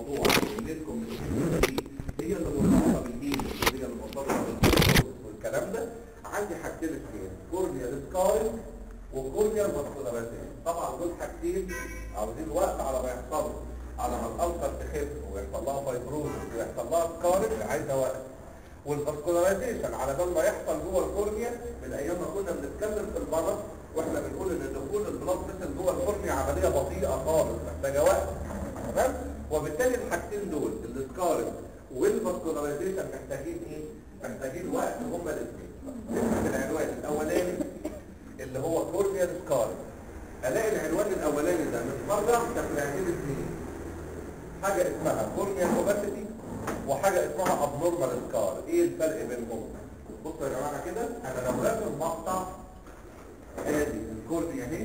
موضوع الليد كوميونيكيشن دي هي اللي مرتبطه بالمين وهي اللي مرتبطه بالكورنيا والكلام ده عندي حاجتين اثنين كورنيا سكارنج وكورنيا فاسكولاريزيشن طبعا دول حاجتين عاوزين وقت على ما يحصلوا على ما الالسر تخف ويحصل لها فايبروز ويحصل لها سكارنج عايزه وقت والفاسكولاريزيشن على بال ما يحصل جوه الكورنيا من ايام ما كنا بنتكلم في المرض واحنا بنقول ان دخول البلاد فيسل جوه الكورنيا عمليه بطيئه خالص محتاجه وقت تمام وبالتالي الحاجتين دول السكارنج والفاسكولاريزيشن محتاجين ايه محتاجين وقت هما الاثنين نكتب العنوان الاولاني اللي هو كورنيا سكارنج الاقي العنوان الاولاني ده متفرع تفريعين اثنين حاجه اسمها كورنيا اوباسيتي وحاجه اسمها ابنورمال سكار ايه الفرق بينهم بصوا يا جماعه كده انا لو راسم مقطع ادي الكورنيا اهي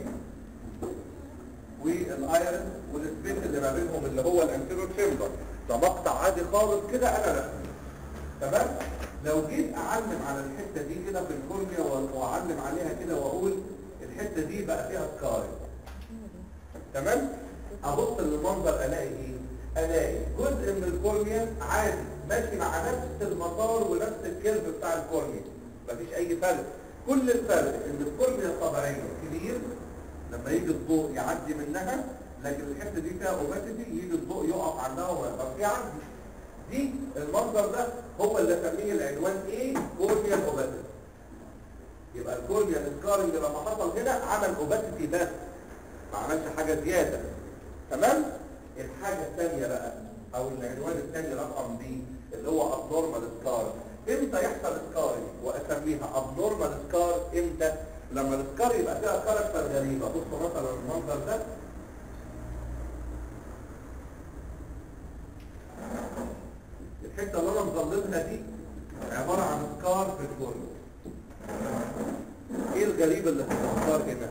والايرن والسبيس اللي ما بينهم اللي هو الانتيرو تشامبر ده مقطع عادي خالص كده انا راسمه تمام لو جيت اعلم على الحته دي كده في الكورنيا واعلم عليها كده واقول الحته دي بقى فيها سكار تمام ابص للمنظر الاقي ايه الاقي جزء من الكورنيا عادي ماشي مع نفس المسار ونفس الكيرف بتاع الكورنيا مفيش اي فرق كل الفرق ان الكورنيا الطبيعيه كبير لما يجي الضوء يعدي منها لكن الحته دي فيها اوباسيتي يجي الضوء يقف عندها ويبقى في عندي دي المنظر ده هو اللي اسميه العنوان ايه كورنيا اوباسيتي يبقى الكورنيا السكارنج لما حصل هنا عمل اوباسيتي بس ما عملش حاجه زياده تمام الحاجه الثانيه بقى او العنوان الثاني رقم بي اللي هو ابنورمال سكار امتى يحصل سكارنج واسميها ابنورمال سكار امتى لما السكار يبقى فيها كاركتر غريبه بصوا مثلا المنظر ده الحته اللي انا مظلمها دي عباره عن سكار في الكورنيا ايه الغريب اللي في السكار هنا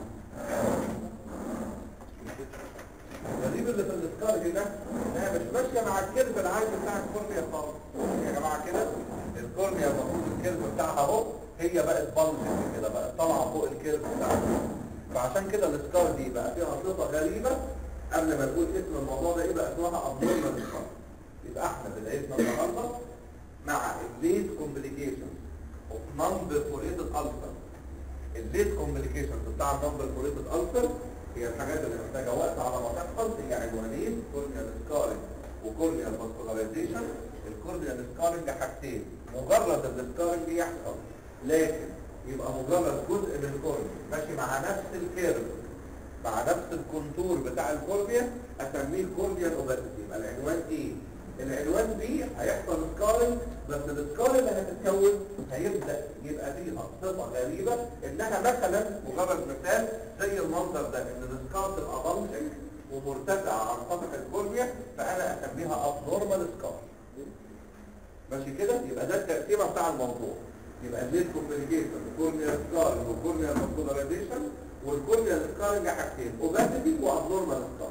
الغريب اللي في السكار هنا انها مش ماشيه مع الكيرف العادي بتاع الكورنيا خالص يا جماعه كده الكورنيا المفروض الكيرف بتاعها اهو هي بقت بلجنج كده بقت طالعه فوق الكيرف بتاعها فعشان كده السكار دي بقى فيها صفه غريبه قبل ما نقول اسم الموضوع ده ايه بقى اسمها ابنورمال سكار يبقى احنا بدايتنا النهارده مع الليد كومبليكيشن اوف نون بيرفوريتد السر الليد كومبليكيشن بتاع النون بيرفوريتد السر هي الحاجات اللي محتاجه وقت على ما تحصل هي عنوانين كورنيال سكارنج وكورنيال فاسكولاريزيشن الكورنيال سكارنج حاجتين مجرد السكارنج يحصل لكن يبقى مجرد جزء من الكورنيا ماشي مع نفس الكيرف مع نفس الكونتور بتاع الكورنيا اسميه كورنيال اوباسيتي يبقى العنوان ايه العنوان بي هيحصل سكارنج بس السكار اللي هتتكون هيبدا يبقى فيها صفه غريبه انها مثلا مجرد مثال زي المنظر ده ان السكار تبقى بلجنج ومرتفعه عن سطح الكورنيا فانا اسميها ابنورمال سكار ماشي كده يبقى ده التقسيمه بتاع الموضوع يبقى الليد كومبليكيشن الكورنيا سكار والكورنيا فاسكولاريزيشن والكورنيا سكارنج حاجتين اوباسيتي وابنورمال سكار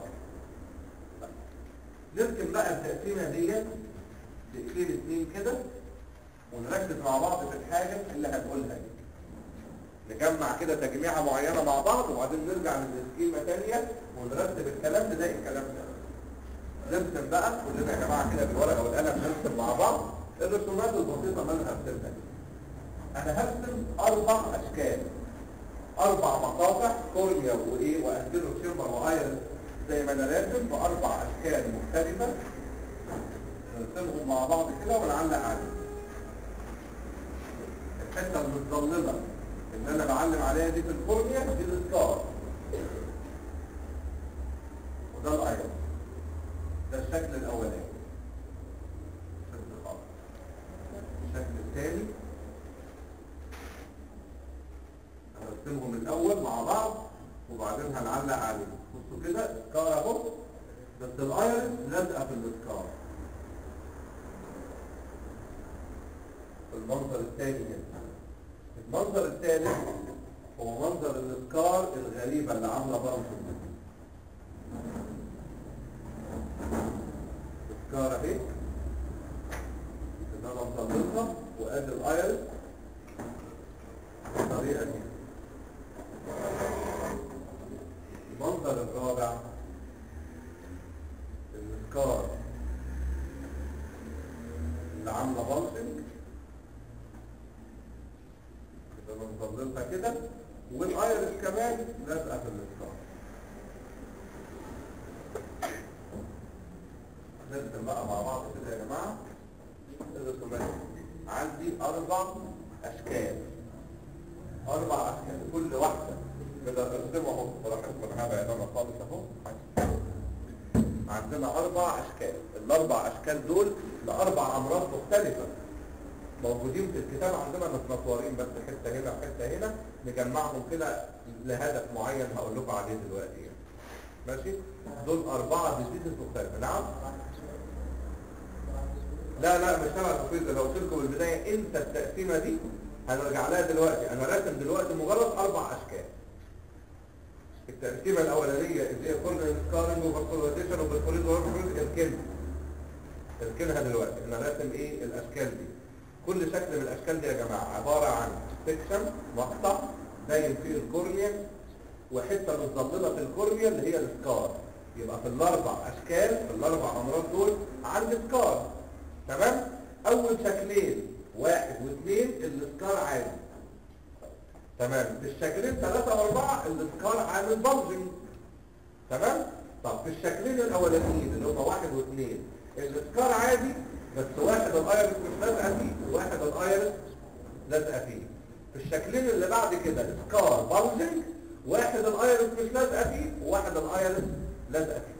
نركب بقى التقسيمه ديت دقيقتين اتنين كده ونركز مع بعض في الحاجه اللي هنقولها دي نجمع كده تجميعه معينه مع بعض وبعدين نرجع للسكيمه ثانيه ونرتب الكلام نلاقي الكلام ده نرسم بقى كلنا يا جماعه كده بالورقه والقلم نرسم مع بعض الرسومات البسيطه اللي انا هرسمها دي انا هرسم اربع اشكال اربع مقاطع كورنيا وايه وانتيرو تشامبر وايرس زي ما انا راسم باربع اشكال مختلفه نرسمهم مع بعض كده ونعلق عليهم الحته المتظلمه اللي انا بعلم عليها دي في الكورنيا دي السكار وده الايرس ده الشكل الاولاني شكل خالص الشكل الثاني هنرسمهم الاول مع بعض وبعدين هنعلق عليهم بصوا كده سكار اهو بس الايرس لازقه في السكار المنظر الثاني هنا المنظر الثالث هو منظر السكار الغريبه اللي عامله بلطم السكار اهي ان انا مظلمها وادي الايرس بالطريقه دي المنظر الرابع السكار اللي عامله بالسنج كده بنظللها كده والايرس كمان لازقه في الاسكار نرسم بقى مع بعض كده يا جماعه الرسومات عندي اربع اشكال اربع اشكال كل واحده كده ارسمها اهو براحتكم انا هبعد انا خالص اهو عندنا اربع اشكال الاربع اشكال دول لاربع امراض مختلفه موجودين في الكتاب عندنا متنطورين بس حته هنا وحته هنا نجمعهم كده لهدف معين هقول لكم عليه دلوقتي يعني. ماشي دول اربعه ديزيزز مختلفه نعم لا لا مش تبع التفويض لو قلت لكم البدايه انت التقسيمه دي هنرجع لها دلوقتي انا راسم دلوقتي مجرد اربع اشكال التقسيمه الاولانيه اللي هي كورنر سكارنج وفاسكولاريزيشن وبالفوريد وفوريد اركنها اركنها دلوقتي انا راسم ايه الاشكال دي كل شكل من الاشكال دي يا جماعه عباره عن سكشن مقطع باين فيه الكورنيا وحته متظلله في الكورنيا اللي هي السكار يبقى في الاربع اشكال في الاربع امراض دول عندي سكار تمام اول شكلين واحد واثنين السكار عادي تمام في الشكلين ثلاثة واربعة السكار عامل بلجنج تمام طب في الشكلين الاولانيين اللي هم واحد واثنين السكار عادي بس واحد الايرس مش لازقه فيه وواحد الايرس لازقه فيه في الشكلين اللي بعد كده سكار بلجنج واحد الايرس مش لازقه فيه وواحد الايرس لازقه فيه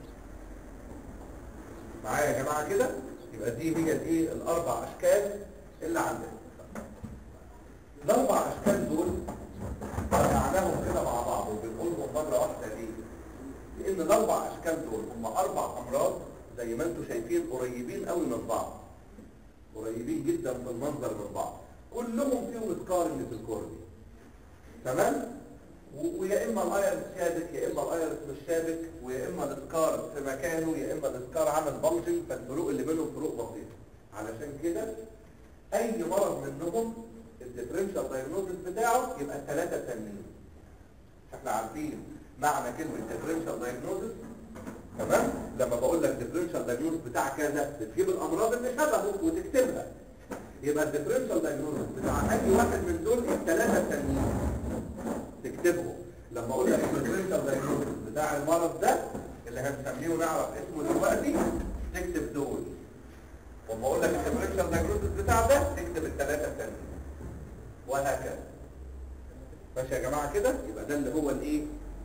معايا يا جماعه كده يبقى دي هي الايه الاربع اشكال اللي عندنا الاربع اشكال دول جمعناهم كده مع بعض وبنقولهم مره واحده ليه لان الاربع اشكال دول هم اربع امراض زي ما انتم شايفين قريبين قوي من بعض قريبين جدا في المنظر من بعض كلهم فيهم سكارنج في الكورنيا تمام و- ويا اما الايرس شابك يا اما الايرس مش شابك ويا اما السكار في مكانه يا اما السكار عامل بلجنج فالفروق اللي بينهم فروق بسيطه علشان كده اي مرض منهم الديفرنشال دايجنوستس بتاعه يبقى الثلاثه التانيين احنا عارفين معنى كلمه ديفرنشال دايجنوستس تمام لما بقول لك ديفرنشال دايجنوستس بتاع كذا بتجيب الامراض اللي شبهه وتكتبها يبقى الديفرنشال دايجنوستس بتاع اي واحد من دول الثلاثه التانيين تكتبه لما اقول لك الديفرنشال دايجنوستس بتاع المرض ده اللي هنسميه ونعرف اسمه دلوقتي تكتب دول وما اقول لك الديفرنشال دايجنوستس بتاع ده تكتب الثلاثه التانيين وهكذا ماشي يا جماعه كده يبقى ده اللي هو الايه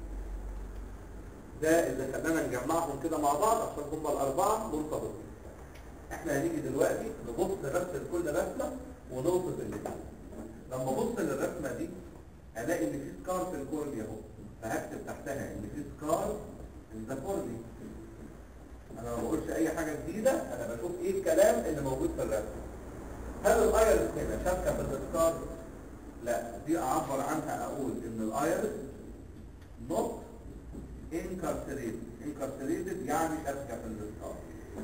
ده اللي خلانا نجمعهم كده مع بعض عشان هم الاربعه مرتبطين احنا هنيجي دلوقتي نبص بس لكل رسمه ونوصف الاثنين لما ابص للرسمه دي الاقي ان في سكار في الكورنيا اهو فهكتب تحتها ان في سكار ان ذا كورنيا انا ما بقولش اي حاجه جديده انا بشوف ايه الكلام اللي موجود في الرسمه هل الايرس هنا شابكه في الاسكار لا دي اعبر عنها اقول ان الايرس نوت انكارسريتد انكارسريتد يعني شابكه في الاسكار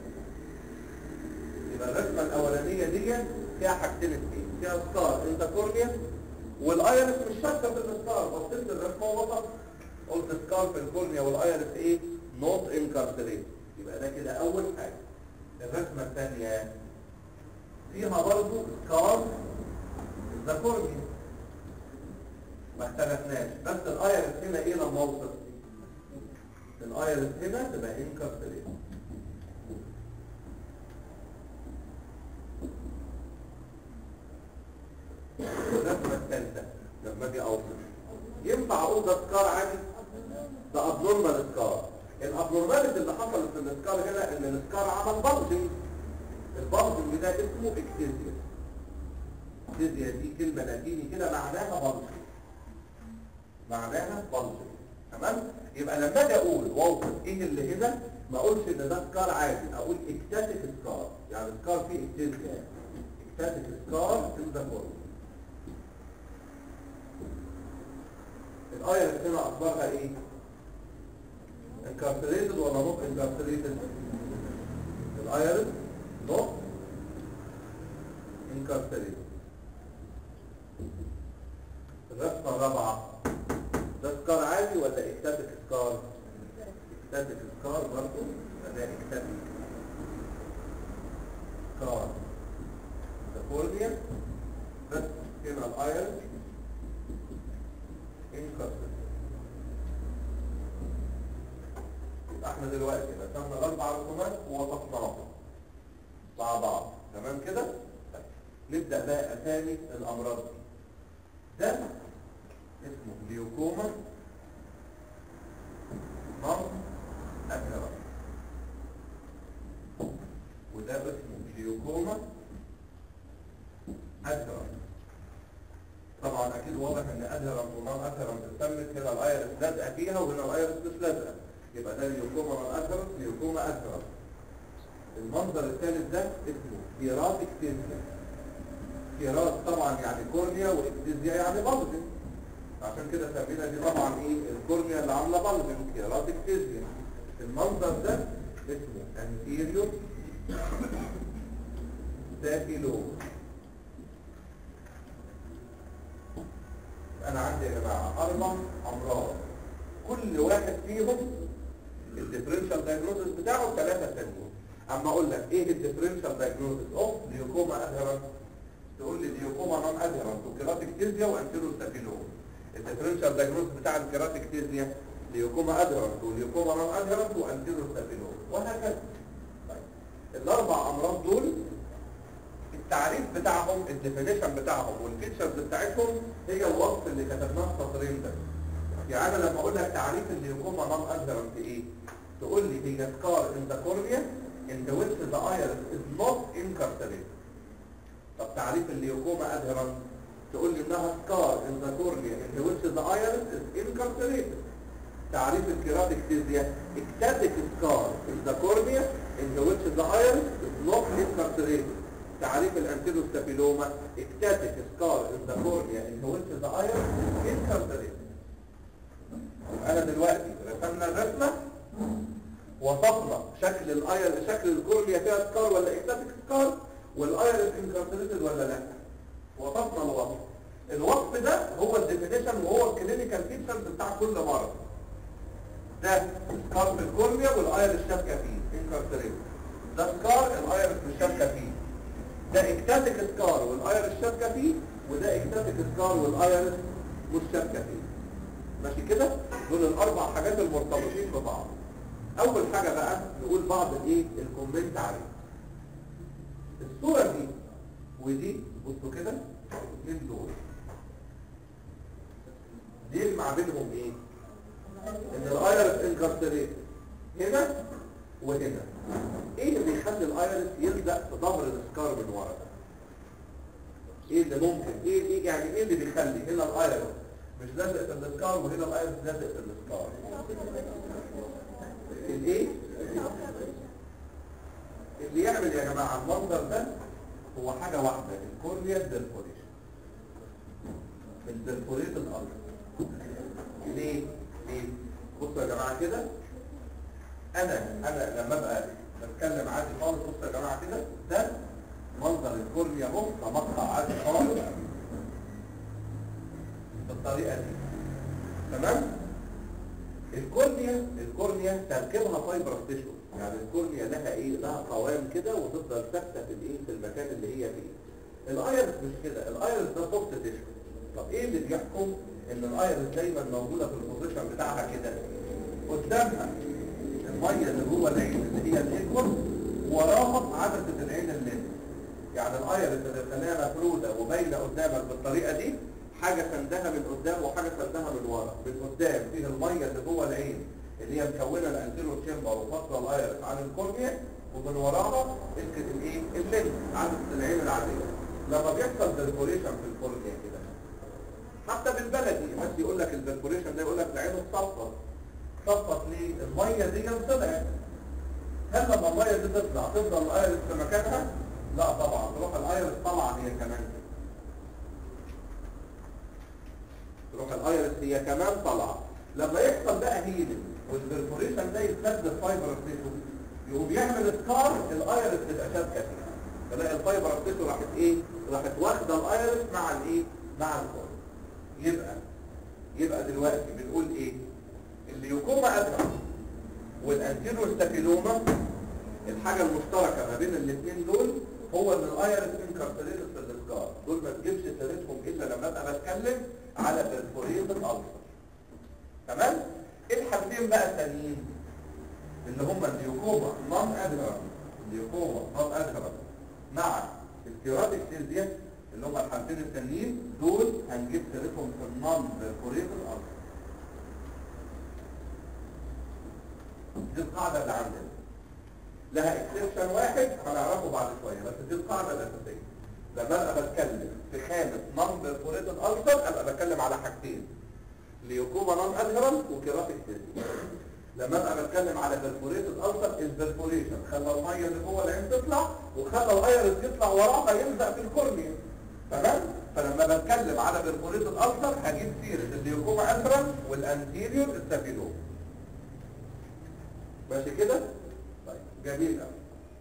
يبقى الرسمه الاولانيه دي فيها حاجتين اثنين فيها سكار انت كورنيا والايرس مش شابكه في الاسكار بصيت للرسمه وسط قلت سكار في الكورنيا والايرس ايه نوت انكارسريتد يبقى ده كده اول حاجه الرسمه الثانيه فيها برضه سكار ذا كورنيا ما اختلفناش بس الايرس هنا ايه لما اوصف الايرس هنا تبقى انكارسريتد الرسمه الثالثه لما اجي اوصف ينفع اقول ده سكار عادي ده ابنورمال سكار الابنورماليتي اللي حصلت في السكار هنا ان السكار عمل بلجنج البلجنج ده اسمه اكتيزيا اكتيزيا دي كلمه لاتيني كده معناها بلجنج معناها بلجنج تمام يبقى لما اجي اقول واوصف ايه اللي هنا ما اقولش ان ده سكار عادي اقول اكتاتيك سكار يعني سكار فيه اكتيزيا اكتاتيك سكار ان ذا كورنيا الايه هنا اخبارها ايه انكارسريتد ولا نوت انكارسريتد الايرس نوت انكارسريتد الرسمه الرابعه ده سكار عادي ولا اكتاتيك سكار اكتاتيك سكار برضه ده اكتاتيك سكار مع بعض تمام كده طيب. نبدا بقى اسامي الامراض دي ده اسمه ليوكوما نون ادهرنت وده اسمه ليوكوما ادهرنت طبعا اكيد واضح ان ادهرنت ونون ادهرنت اتسمت هنا الايرس لازقه فيها وهنا الايرس مش لازقه يبقى ده ليوكوما نون ادهرنت ليوكوما ادهرنت المنظر الثالث ده اسمه كيرات اكتيزيا كيرات طبعا يعني كورنيا واكتيزيا يعني بلجن عشان كده سمينا دي طبعا ايه الكورنيا اللي عامله بلجن كيرات اكتيزيا المنظر ده اسمه انتيريور ساكيلوم انا عندي يا جماعه اربع امراض كل واحد فيهم الديفرنشال دايجنوستس بتاعه ثلاثه تانيين اما اقول لك ايه الديفرنشال دايجنوستس اوف ليوكوما ادهرنت تقول لي ليوكوما نون ادهرنت وكيراتيك تيزيا وانتيرو ستافيلوم الديفرنشال دايجنوستس بتاع الكيراتيك تيزيا ليوكوما ادهرنت وليوكوما نون ادهرنت وانتيرو ستافيلوم وهكذا طيب الاربع امراض دول التعريف بتاعهم الديفينيشن بتاعهم والفيتشرز بتاعتهم هي الوصف اللي كتبناه في سطرين ده يعني انا لما اقول لك تعريف الليوكوما نون ادهرنت ايه تقول لي هي سكار ان ذا كورنيا in the which the iris is not incarcerated طب تعريف الليوكوما ادهرنت تقول لي انها سكار in the cornea in the which the iris is incarcerated تعريف الكيراتيك تيزيا ectatic scar in the cornea in the which the iris is not incarcerated تعريف الانتيلوستافيلوما ectatic scar in the cornea in the which the iris is incarcerated انا دلوقتي رسمنا الرسمه وصفنا شكل الاير شكل الكورنيا فيها سكار ولا اكتاتيك سكار والايرس انكارسريتد ولا لا وصفنا الوصف الوصف ده هو الديفينيشن وهو الكلينيكال فيتشرز بتاع كل مرض ده سكار في الكورنيا والايرس شابكه فيه انكارسريتد ده سكار الايرس مش شابكه فيه ده اكتاتيك سكار والايرس شابكه فيه وده اكتاتيك سكار والايرس مش شابكه فيه ماشي كده دول الاربع حاجات المرتبطين ببعض اول حاجة بقى نقول بعض الايه الكومنت عليه الصورة دي ودي بصوا كده الاثنين دول دي مع بينهم ايه ان الايرس انكارسريت هنا وهنا ايه اللي يخلي الايرس يلزق في ظهر السكار من ورا ايه اللي ممكن ايه ايه يعني ايه اللي بيخلي هنا الايرس مش لازق في السكار وهنا الايرس لازق في السكار الايه اللي يعمل يا جماعه المنظر ده هو حاجه واحده الكورنيا ديرفوريشن الديرفوريت الارض ليه ليه بصوا يا جماعه كده انا انا لما ابقى بتكلم عادي خالص بصوا يا جماعه كده ده منظر الكورنيا اهو ده مقطع عادي خالص بالطريقه دي تمام الكورنيا الكورنيا تركيبها فايبرس تيشو يعني الكورنيا لها ايه لها قوام كده وتفضل ثابته في الايه في المكان اللي هي فيه الايرس مش كده الايرس ده سوفت تيشو طب ايه اللي بيحكم ان الايرس دايما موجوده في البوزيشن بتاعها كده قدامها الميه اللي جوه العين اللي هي الايكور وراها عدسه العين الليل يعني الايرس اللي خليها مفروده وباينه قدامك بالطريقه دي حاجة سندها من قدام وحاجة سندها من ورا من قدام فيه المية اللي جوه العين اللي هي مكونة الانتيرو تشامبر وفصل الايرس عن الكورنيا ومن وراها اسكت الايه اللينس عدسة العين العادية لما بيحصل برفوريشن في الكورنيا كده حتى بالبلدي بس يقول لك البرفوريشن ده يقول لك العين اتصفت صفت ليه المية دي طلعت هل لما المية دي تطلع تفضل الايرس في مكانها لا طبعا تروح الايرس طالعه هي كمان كده تروح الايرس هي كمان طالعه لما يحصل بقى هيلينج والبرفوريشن ده يتسد الفايبر تيشو يقوم يعمل سكار الايرس تبقى شابكه فيه تلاقي الفايبر تيشو راحت ايه راحت واخده الايرس مع الايه مع الكور يبقى يبقى دلوقتي بنقول ايه الليوكوما ادرا والانتيرو ستافيلوما الحاجه المشتركه ما بين الاثنين دول هو ان الايرس انكارسريتد في الاسكار دول ما تجيبش سيرتهم الا لما ابقى بتكلم على برفوريت الالسر تمام ايه الحاجتين بقى التانيين اللي هم الليوكوما نون ادهرنت الليوكوما نون ادهرنت مع الكيوراتيك سيلزيا اللي هم الحالتين التانيين دول هنجيب سيرتهم في النون بيرفوريتد ألسر دي القاعدة اللي عندنا لها اكسبشن واحد هنعرفه بعد شوية بس دي القاعدة الأساسية لما ابقى بتكلم في خانة نون بيرفوريتد ألسر ابقى بتكلم على حاجتين ليوكوما نون ادهرنت وكيراتيك سيلزيا لما ابقى بتكلم على بيرفوريتد ألسر البرفوريشن خلى المية اللي جوه العين تطلع وخلى الايرس يطلع وراها يلزق في الكورنيا تمام فلما بتكلم على بيرفوريتد ألسر هجيب سيرة الليوكوما ادهرنت والانتيريور ستافيلوما ماشي كده طيب جميل قوي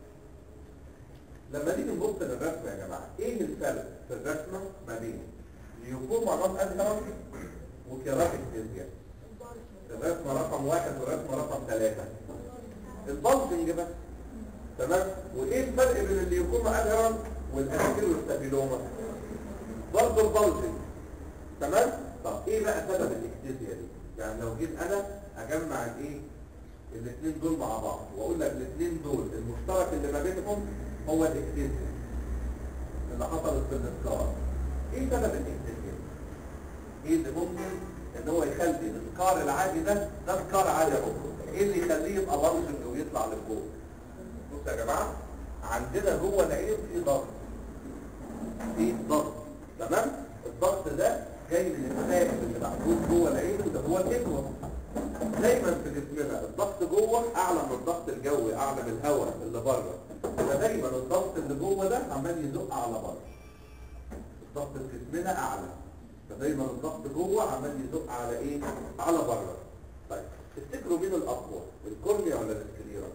لما نيجي نبص للرسمه يا جماعه ايه الفرق في الرسمه ما بين ليوكوما نون ادهرنت وكيراتيك سيلزيا الرسمه رقم واحد والرسمه رقم ثلاثة البلجنج بس تمام وايه الفرق بين الليوكوما ادهرنت والانتيريور ستافيلوما برضه البلجنج تمام طب ايه بقى سبب الاكتيزيا دي يعني لو جيت انا اجمع الايه الاثنين دول مع بعض واقول لك الاثنين دول المشترك اللي ما بينهم هو الاكتيزيا اللي حصلت في الاسكار ايه سبب الاكتيزيا ايه اللي ممكن ان هو يخلي الاسكار العادي ده ده سكار عادي اهو ايه اللي يخليه يبقى بلجنج ويطلع لفوق بصوا يا جماعه عندنا جوه العين في ضغط في ضغط تمام الضغط ده جاي من السائل اللي محطوط جوه العين وده هو الاكوى دايما في جسمنا الضغط جوه اعلى من الضغط الجوي اعلى من الهواء اللي بره فدايما الضغط اللي جوه ده عمال يزق على بره الضغط في جسمنا اعلى فدايما الضغط جوه عمال يزق على ايه على بره طيب تفتكروا مين الاقوى الكورنيا ولا الاسكليرا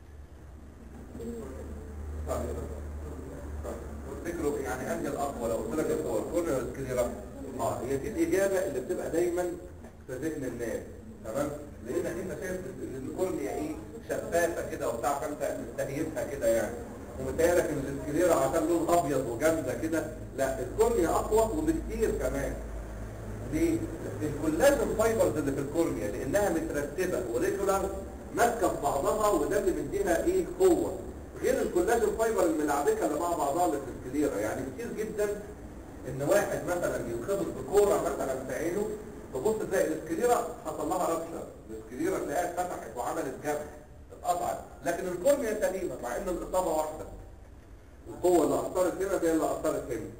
طيب تفتكروا يعني انهي الاقوى لو قلت لك القوه الكورنيا ولا الاسكليرا اه هي دي الاجابه اللي بتبقى دايما في ذهن الناس تمام لانك انت شايف الكورنيا ايه شفافه كده وبتاع فانت مستهيفها كده يعني ومتهيألك ان الاسكليرا عشان لون ابيض وجامده كده لا الكورنيا اقوى وبكتير كمان ليه؟ الكولاجين فايبرز اللي في الكورنيا لانها مترتبه وريجولار ماسكه في بعضها وده اللي مديها ايه قوه غير الكولاجين فايبر الملعبكه اللي مع بعضها اللي في السكليرا يعني كتير جدا ان واحد مثلا ينخبط بكوره مثلا في عينه تبص تلاقي الاسكليرا حصل لها ربشه الاسكليرا تلاقيها اتفتحت وعملت جبهه اتقطعت لكن الكورنيا سليمه مع ان الاصابه واحده القوه اللي اثرت هنا زي اللي اثرت هنا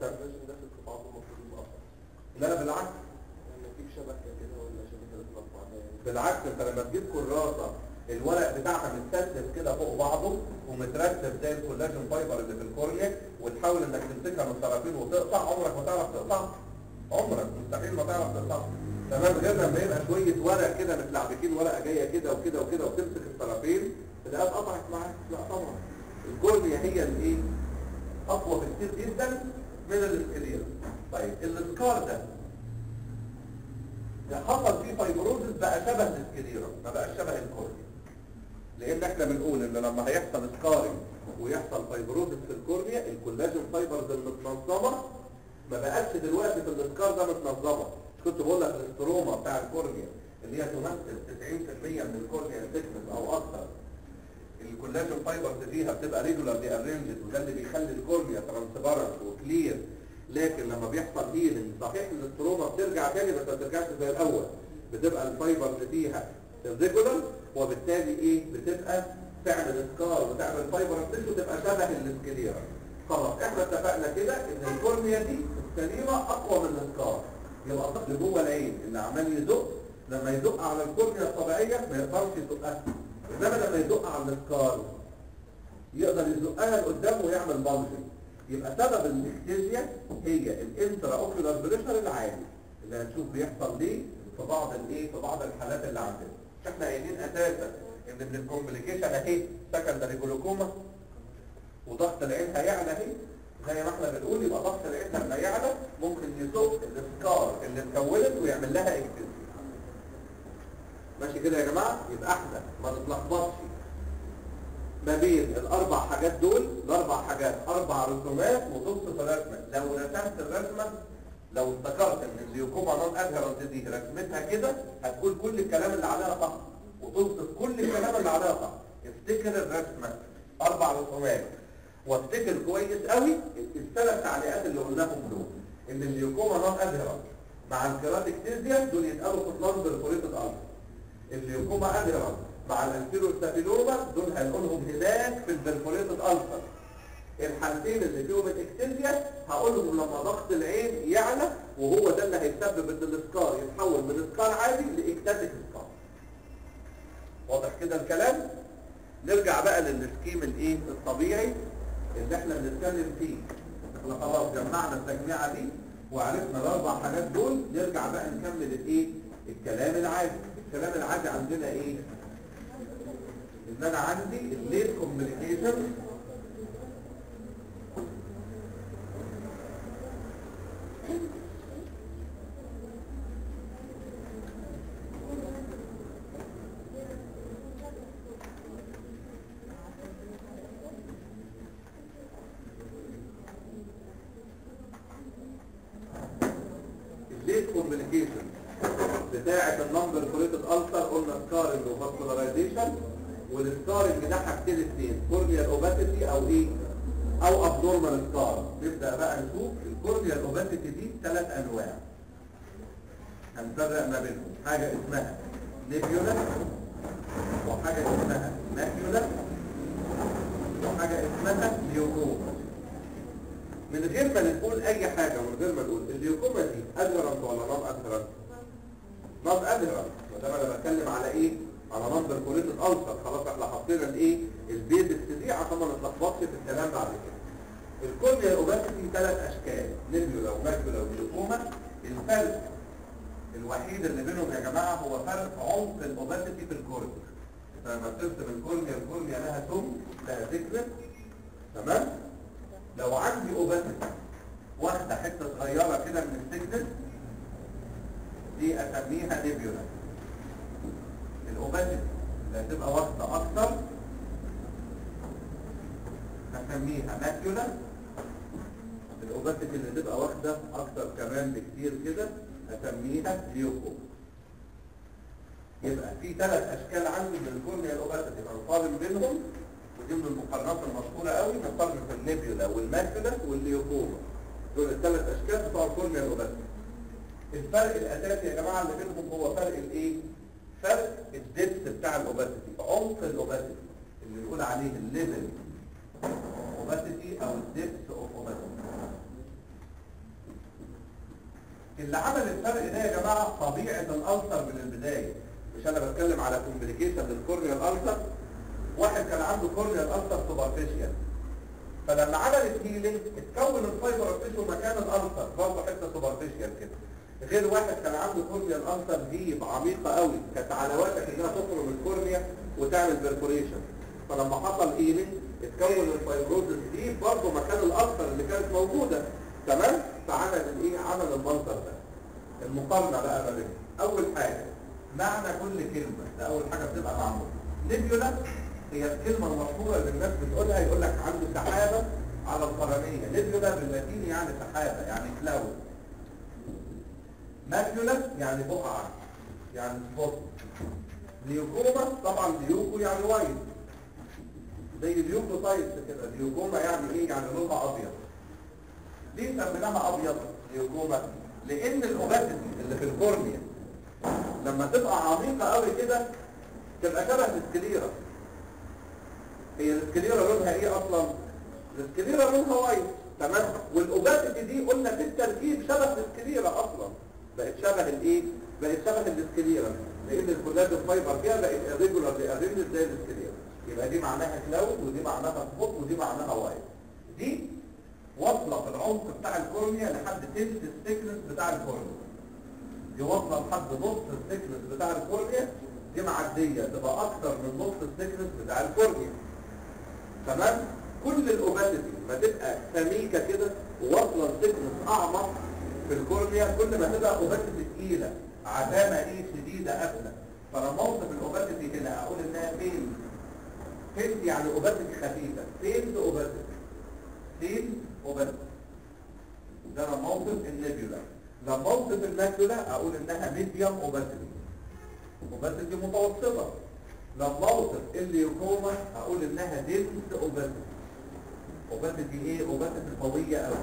لا بالعكس بالعكس انت لما تجيب كراسه الورق بتاعها متسلسل كده فوق بعضه ومترتب زي الكولاجين فايبر اللي في الكورنيا وتحاول انك تمسكها من الطرفين وتقطع عمرك ما تعرف تقطع عمرك مستحيل ما تعرف تقطع تمام غير لما يبقى شويه ورق كده متلعبكين ورقه جايه كده وكده وكده وتمسك الطرفين تلاقيها اتقطعت معاك لا طبعا الكورنيا هي الايه اقوى بكتير جدا من الاسكليرا طيب الاسكار ده ده حصل فيه فايبروزس بقى شبه الاسكليرا ما بقاش شبه الكورنيا لان احنا بنقول ان لما هيحصل سكارينج ويحصل فايبروزس في الكورنيا الكولاجين فايبرز المتنظمه ما بقتش دلوقتي في الاسكار ده متنظمه كنت بقول لك الاستروما بتاع الكورنيا اللي هي تمثل 90% من الكورنيا ثيكنس او اكثر الكولاجين فايبرز فيها بتبقى ريجولار دي ارينجد وده اللي بيخلي الكورنيا ترانسبارنت وكلير لكن لما بيحصل هيلينج صحيح الاستروما بترجع تاني بس ما بترجعش زي الاول بتبقى الفايبرز فيها ريجولار وبالتالي ايه بتبقى تعمل سكار وتعمل فايبر تيشو وتبقى شبه الاسكليرا خلاص احنا اتفقنا كده ان الكورنيا دي السليمه اقوى من السكار يبقى الطفل جوه العين اللي عمال يزق لما يزق على الكورنيا الطبيعيه ما يقدرش يزقها انما لما يزق على السكار يقدر يزقها لقدام ويعمل بلجنج يبقى سبب الاكتيزيا هي الانترا اوكيولار بريشر العالي اللي هنشوف بيحصل ليه في بعض الايه في بعض الحالات اللي عندنا مش احنا قايلين اساسا ان من الكومبليكيشن اهي سكندري جلوكوما وضغط العين هيعلى اهي زي ما احنا بنقول يبقى ضغط العين لما يعلى ممكن يزق السكار اللي اتكونت ويعمل لها اكتيزيا ماشي كده يا جماعه يبقى احنا ما نتلخبطش ما بين الاربع حاجات دول الاربع حاجات اربع رسومات وتوصف رسمه لو رسمت الرسمه لو افتكرت ان الليوكوما نون ادهرنت دي رسمتها كده هتقول كل الكلام اللي عليها صح وتوصف كل الكلام اللي عليها صح افتكر الرسمه اربع رسومات وافتكر كويس قوي الثلاث تعليقات اللي قلناهم دول ان الليوكوما نون ادهرنت مع الكيراتيكتيزيا دول يتقالوا في نون برفوريتد الفا الليوكوما ادهرنت مع الانتيرو ستابيلوما دول هنقولهم هناك في البرفوريتد الفا الحالتين اللي فيهم الاكتيزيا هقولهم لما ضغط العين يعلى وهو ده اللي هيسبب ان الاسكار يتحول من اسكار عادي لاكتاتيك اسكار واضح كده الكلام نرجع بقى للسكيم الايه الطبيعي اللي احنا بنتكلم فيه احنا خلاص جمعنا التجميعه دي وعرفنا الاربع حاجات دول نرجع بقى نكمل الايه الكلام العادي الكلام العادي عندنا ايه ان انا عندي الليت كوميونيكيشن الليت كوميونيكيشن بتاعة النمبر كوليتد ألسر قلنا سكارنج وفاسكولارايزيشن والسكارنج ده حاجتين اتنين كورنيال اوباسيتي او ايه او ابنورمال سكار نبدأ بقى نشوف الكورنيال اوباسيتي دي ثلاث انواع هنفرق ما بينهم حاجة اسمها نيبيولا وحاجة اسمها ماكيولا وحاجة اسمها ليوكوما من غير ما نقول اي حاجة من غير ما نقول الليوكوما دي ادهرنت ولا نون ادهرنت نون ادهرنت وده انا بتكلم على ايه على نمبر كوليت الالسر خلاص احنا حطينا الايه البيزكس دي عشان ما نتلخبطش في الكلام بعد كده الكورنيا اوباسيتي ثلاث اشكال نيبيولا وماكيولا وليوكوما الفرق الوحيد اللي بينهم يا جماعه هو فرق عمق الاوباسيتي في الكورنيا لما ترسم الكورنيا الكورنيا لها سم لها ذكر تمام لو عندي اوباسيتي واخده حته صغيره كده من السيجنال دي اسميها نيبيولا الاوباسيتي اللي هتبقى واخده اكتر هسميها ماكيولا الاوباسيتي اللي تبقى واخده اكتر كمان بكتير كده هسميها ليوكو يبقى في ثلاث اشكال عندي من الكورنيا الاوباسيتي هنقارن بينهم ودي من المقارنات المشهوره قوي نقارن في النيبيولا والماكيولا والليوكوما دول الثلاث اشكال بتوع الكورنيا الاوباسيتي الفرق الاساسي يا جماعه اللي بينهم هو فرق الايه فرق الدبس بتاع الاوباسيتي عمق الاوباسيتي اللي نقول عليه الليفل اوباسيتي او الدبس اوف اوباسيتي اللي عمل الفرق ده يا جماعه طبيعه الالسر من البدايه مش انا بتكلم على كومبليكيشن للكورنيال الالسر واحد كان عنده كورنيال الالسر سوبرفيشال فلما عملت هيلينج اتكون الفايبر تيشو مكان الالسر برضه حته سوبرفيشال كده غير واحد كان عنده كورنيا الالسر ديب عميقه قوي كانت على وشك انها تخرج الكورنيا وتعمل بيرفوريشن فلما حصل هيلينج اتكون الفايبروزس دي برضه مكان الالسر اللي كانت موجوده تمام فعمل الايه عمل المنظر ده المقارنه بقى ما بينهم اول حاجه معنى كل كلمه ده اول حاجه بتبقى معموله نيبيولا هي الكلمه المشهوره اللي الناس بتقولها يقول لك عنده سحابه على القرنيه نيبيولا باللاتيني يعني سحابه يعني كلاود ماكيولا يعني بقعة يعني سبوت ليوكوما طبعا ليوكو يعني وايت زي ليوكو تايبس كده ليوكوما يعني ايه يعني لونها ابيض ليه سميناها ابيض ليوكوما لان الاوباسيتي اللي في الكورنيا لما تبقى عميقة قوي كده تبقى شبه السكليرا هي السكليرا لونها ايه اصلا السكليرا لونها وايت تمام والاوباسيتي دي قلنا في التركيب شبه السكليرا اصلا بقت شبه الايه بقت شبه الاسكليرا لان الكولاجين فايبر فيها بقت الريجولار ارينج زي الاسكليرا يبقى دي معناها كلاود ودي معناها سبوت ودي معناها وايت دي واصله في العمق بتاع الكورنيا لحد تلت الثيكنس بتاع الكورنيا دي واصله لحد نص الثيكنس بتاع الكورنيا دي معديه تبقى اكتر من نص الثيكنس بتاع الكورنيا تمام كل الاوباسيتي ما تبقى سميكه كده وواصله لثيكنس اعمق في الكورنيا كل ما تبقى اوباسيتي تقيله عدامه ايه شديده قافله فلما اوصف الاوباسيتي هنا اقول انها فين فين يعني اوباسيتي خفيفه فين اوباسيتي فين اوباسيتي ده لما اوصف النيبيولا لما اوصف الماكيولا اقول انها ميديوم اوباسيتي اوباسيتي متوسطه لما اوصف الليوكوما اقول انها دينس اوباسيتي اوباسيتي ايه اوباسيتي قويه قوي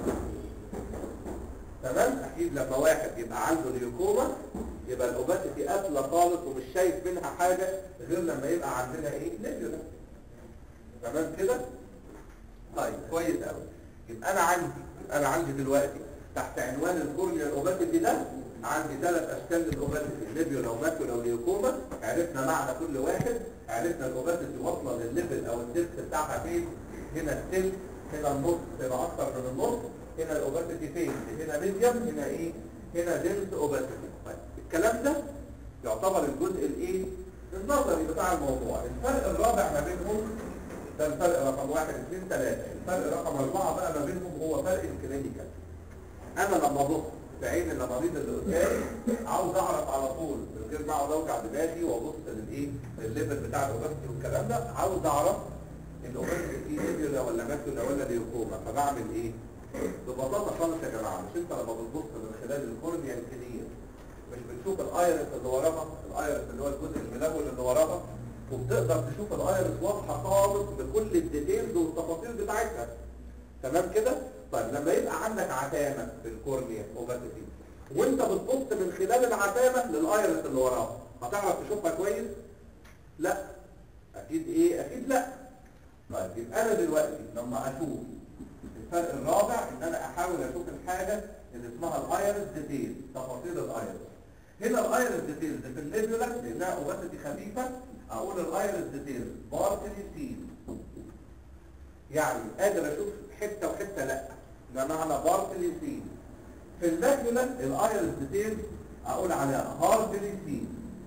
تمام اكيد لما واحد يبقى عنده ليوكوما يبقى الاوباسيتي قافله خالص ومش شايف منها حاجه غير لما يبقى عندنا ايه نيبيولا تمام كده طيب كويس قوي يبقى انا عندي انا عندي دلوقتي تحت عنوان الكورنيا الاوباسيتي ده عندي ثلاث اشكال للاوباسيتي نيبيولا وماكولا وليوكوما عرفنا معنى كل واحد عرفنا الاوباسيتي واصله للليفل او الدبس بتاعها فين هنا السلك هنا النص هنا اكتر من النص هنا الاوباسيتي فين هنا ميديوم هنا ايه هنا دنس اوباسيتي طيب الكلام ده يعتبر الجزء الايه النظري بتاع الموضوع الفرق الرابع ما بينهم ده الفرق رقم واحد اثنين ثلاثة الفرق رقم اربعة بقى ما بينهم هو فرق الكلينيكال انا لما ابص في عين المريض اللي قدامي عاوز اعرف على طول من غير ما اقعد اوجع دماغي وابص للايه للليفل بتاع الاوباسيتي والكلام ده عاوز اعرف الاوباسيتي دي نيبيولا ولا ماكولا ولا ليوكوما فبعمل ايه ببساطه خالص يا جماعه مش انت لما بتبص من خلال الكورنيا الكليه مش بتشوف الايرس اللي وراها الايرس اللي هو الجزء الملون اللي وراها وبتقدر تشوف الايرس واضحه خالص بكل الديتيلز والتفاصيل بتاعتها تمام كده طيب لما يبقى عندك عتامه في الكورنيا اوباسيتي وانت بتبص من خلال العتامه للايرس اللي وراها هتعرف تشوفها كويس لا اكيد ايه اكيد لا طيب يبقى انا دلوقتي لما اشوف الفرق الرابع ان انا احاول اشوف الحاجه اللي اسمها الايرس ديتيل تفاصيل الايرس هنا الايرس ديتيلز في الليبولا لانها اوباسيتي خفيفه اقول الايرس ديتيلز بارتلي سين يعني قادر اشوف حته وحته لا ده معنى بارتلي سين في الليبولا الايرس ديتيلز اقول عليها هاردلي سين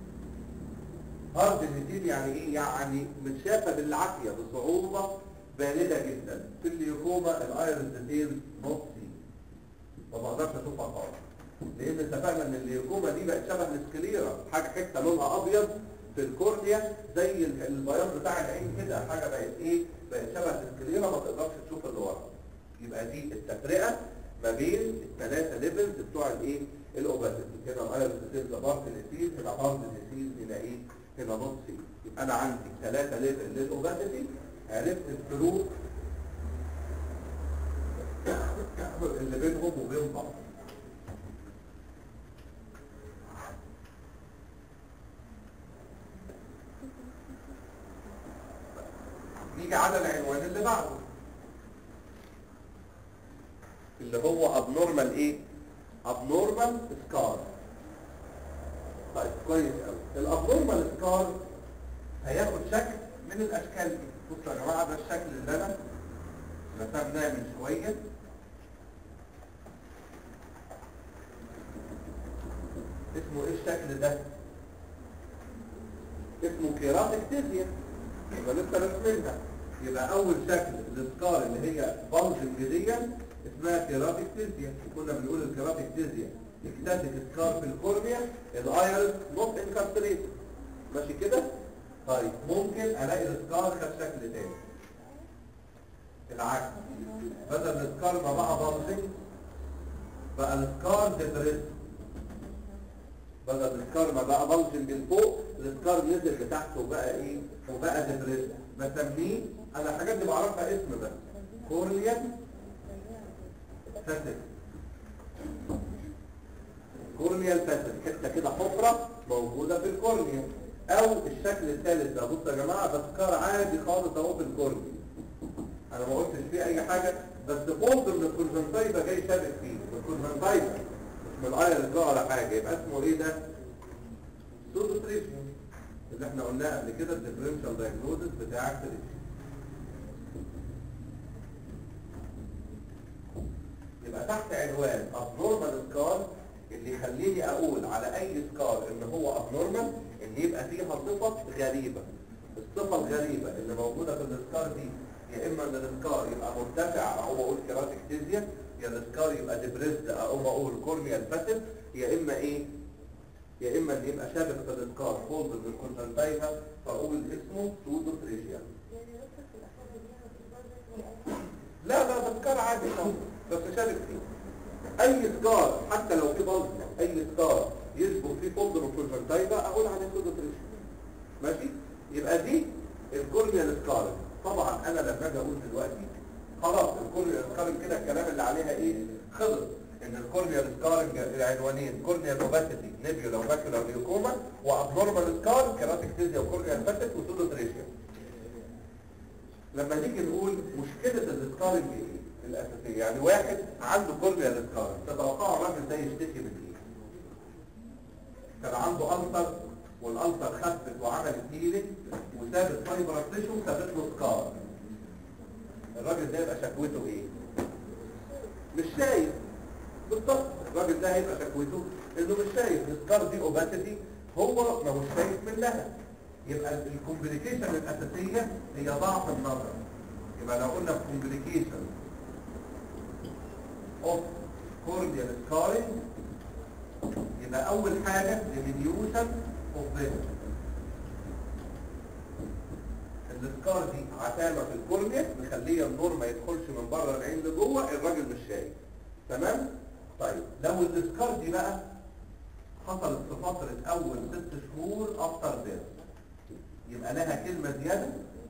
هارد ديتيل يعني ايه يعني متشافه بالعافيه بصعوبه بالغه جدا في الليوكوما الايرس ديتيلز نوت سين فما اقدرش اشوفها خالص لان اتفقنا ان الليوكوما دي بقت شبه السكليرا حاجه حته لونها ابيض في الكورنيا زي البياض بتاع العين كده حاجه بقت ايه بقت شبه السكليرا ما تقدرش تشوف اللي ورا يبقى دي التفرقه ما بين الثلاثه ليفلز بتوع الايه الاوباسيتي هنا الايرس ديتيلز بارت ديتيل هنا هارد ديتيل هنا ايه هنا نوت سين يبقى انا عندي ثلاثه ليفل للاوباسيتي عرفت الفروق اللي بينهم وبين بعض نيجي على العنوان اللي بعده اللي هو abnormal ايه abnormal scar طيب كويس قوي الابنورمال سكار هياخد شكل من الاشكال دي بصوا يا جماعه ده الشكل اللي انا رسمناه من شويه اسمه ايه الشكل ده اسمه كيراتكتيزيا يبقى لسه رسمينها يبقى اول شكل السكار اللي هي بلجنج دي اسمها كيراتكتيزيا كنا بنقول الكيراتكتيزيا اكتاتيك سكار في الكورنيا الايرس نوت انكارسريتد ماشي كده طيب ممكن الاقي السكار خد شكل تاني العكس بدل السكار ما بقى بلجنج بقى السكار ديبريس بدل السكار ما بقى بلجنج لفوق السكار نزل لتحت وبقى ايه وبقى ديبريس بسميه انا الحاجات دي بعرفها اسم بس كورنيا فاسد كورنيا الفاسد حته كده حفره موجوده في الكورنيا او الشكل الثالث ده بصوا يا جماعه ده سكار عادي خالص اهو في الكورنيا انا ما قلتش فيه اي حاجه بس فولد من الكونجنتايفا جاي شابك فيه الكونجنتايفا مش من الايرس ده ولا حاجه يبقى اسمه ايه ده سودوتريشن اللي احنا قلناه قبل كده الديفرنشال دايجنوزس بتاع التريشن يبقى تحت عنوان abnormal سكار اللي يخليني اقول على اي سكار ان هو abnormal ان يبقى فيها صفة غريبة الصفة الغريبة اللي موجودة في السكار دي يا اما ان السكار يبقى مرتفع اقوم اقول كيراتكتيزيا يا السكار يبقى ديبريسد اقوم اقول كورنيا الفاسد يا اما ايه يا اما ان يبقى شابك في السكار فولد بالكونجنتايفا فاقول اسمه سودوتريشيا لا لا ده سكار عادي خالص بس شابك فيه اي سكار حتى لو في بلط اي سكار يشبه فيه فولد بالكونجنتايفا اقول عليه سودوتريشيا ماشي يبقى دي الكورنيال سكار طبعا انا لما اجي اقول دلوقتي خلاص الكورنيا سكارنج كده الكلام اللي عليها ايه خلص ان الكورنيا سكارنج العنوانين كورنيا نوباسيتي نيبيولا وماكيولا ليوكوما وابنورمال سكار كيراتكتيزيا وكورنيا انفكتد وسودوتريشيا لما نيجي نقول مشكلة السكارنج ايه الاساسية يعني واحد عنده كورنيا سكارنج تتوقع الراجل ده يشتكي من ايه كان عنده ألسر والألسر خفت وعملت هيلينج وسابت فايبر تيشو وسابت له سكار الراجل ده يبقى شكوته ايه مش شايف بالضبط الراجل ده هيبقى شكوته انه مش شايف السكار دي اوباسيتي هو ما هوش شايف منها يبقى الكومبليكيشن الاساسيه هي ضعف النظر يبقى لو قلنا كومبليكيشن اوف كورنيال سكارينج يبقى اول حاجه ديمينيوشن اوف فيجن السكار دي عتامه في الكورنيا مخليه النور ما يدخلش من بره العين لجوه الراجل مش شايف تمام طيب لو السكار دي بقى حصلت في فتره اول ست شهور افتر بيرث يبقى لها كلمه زياده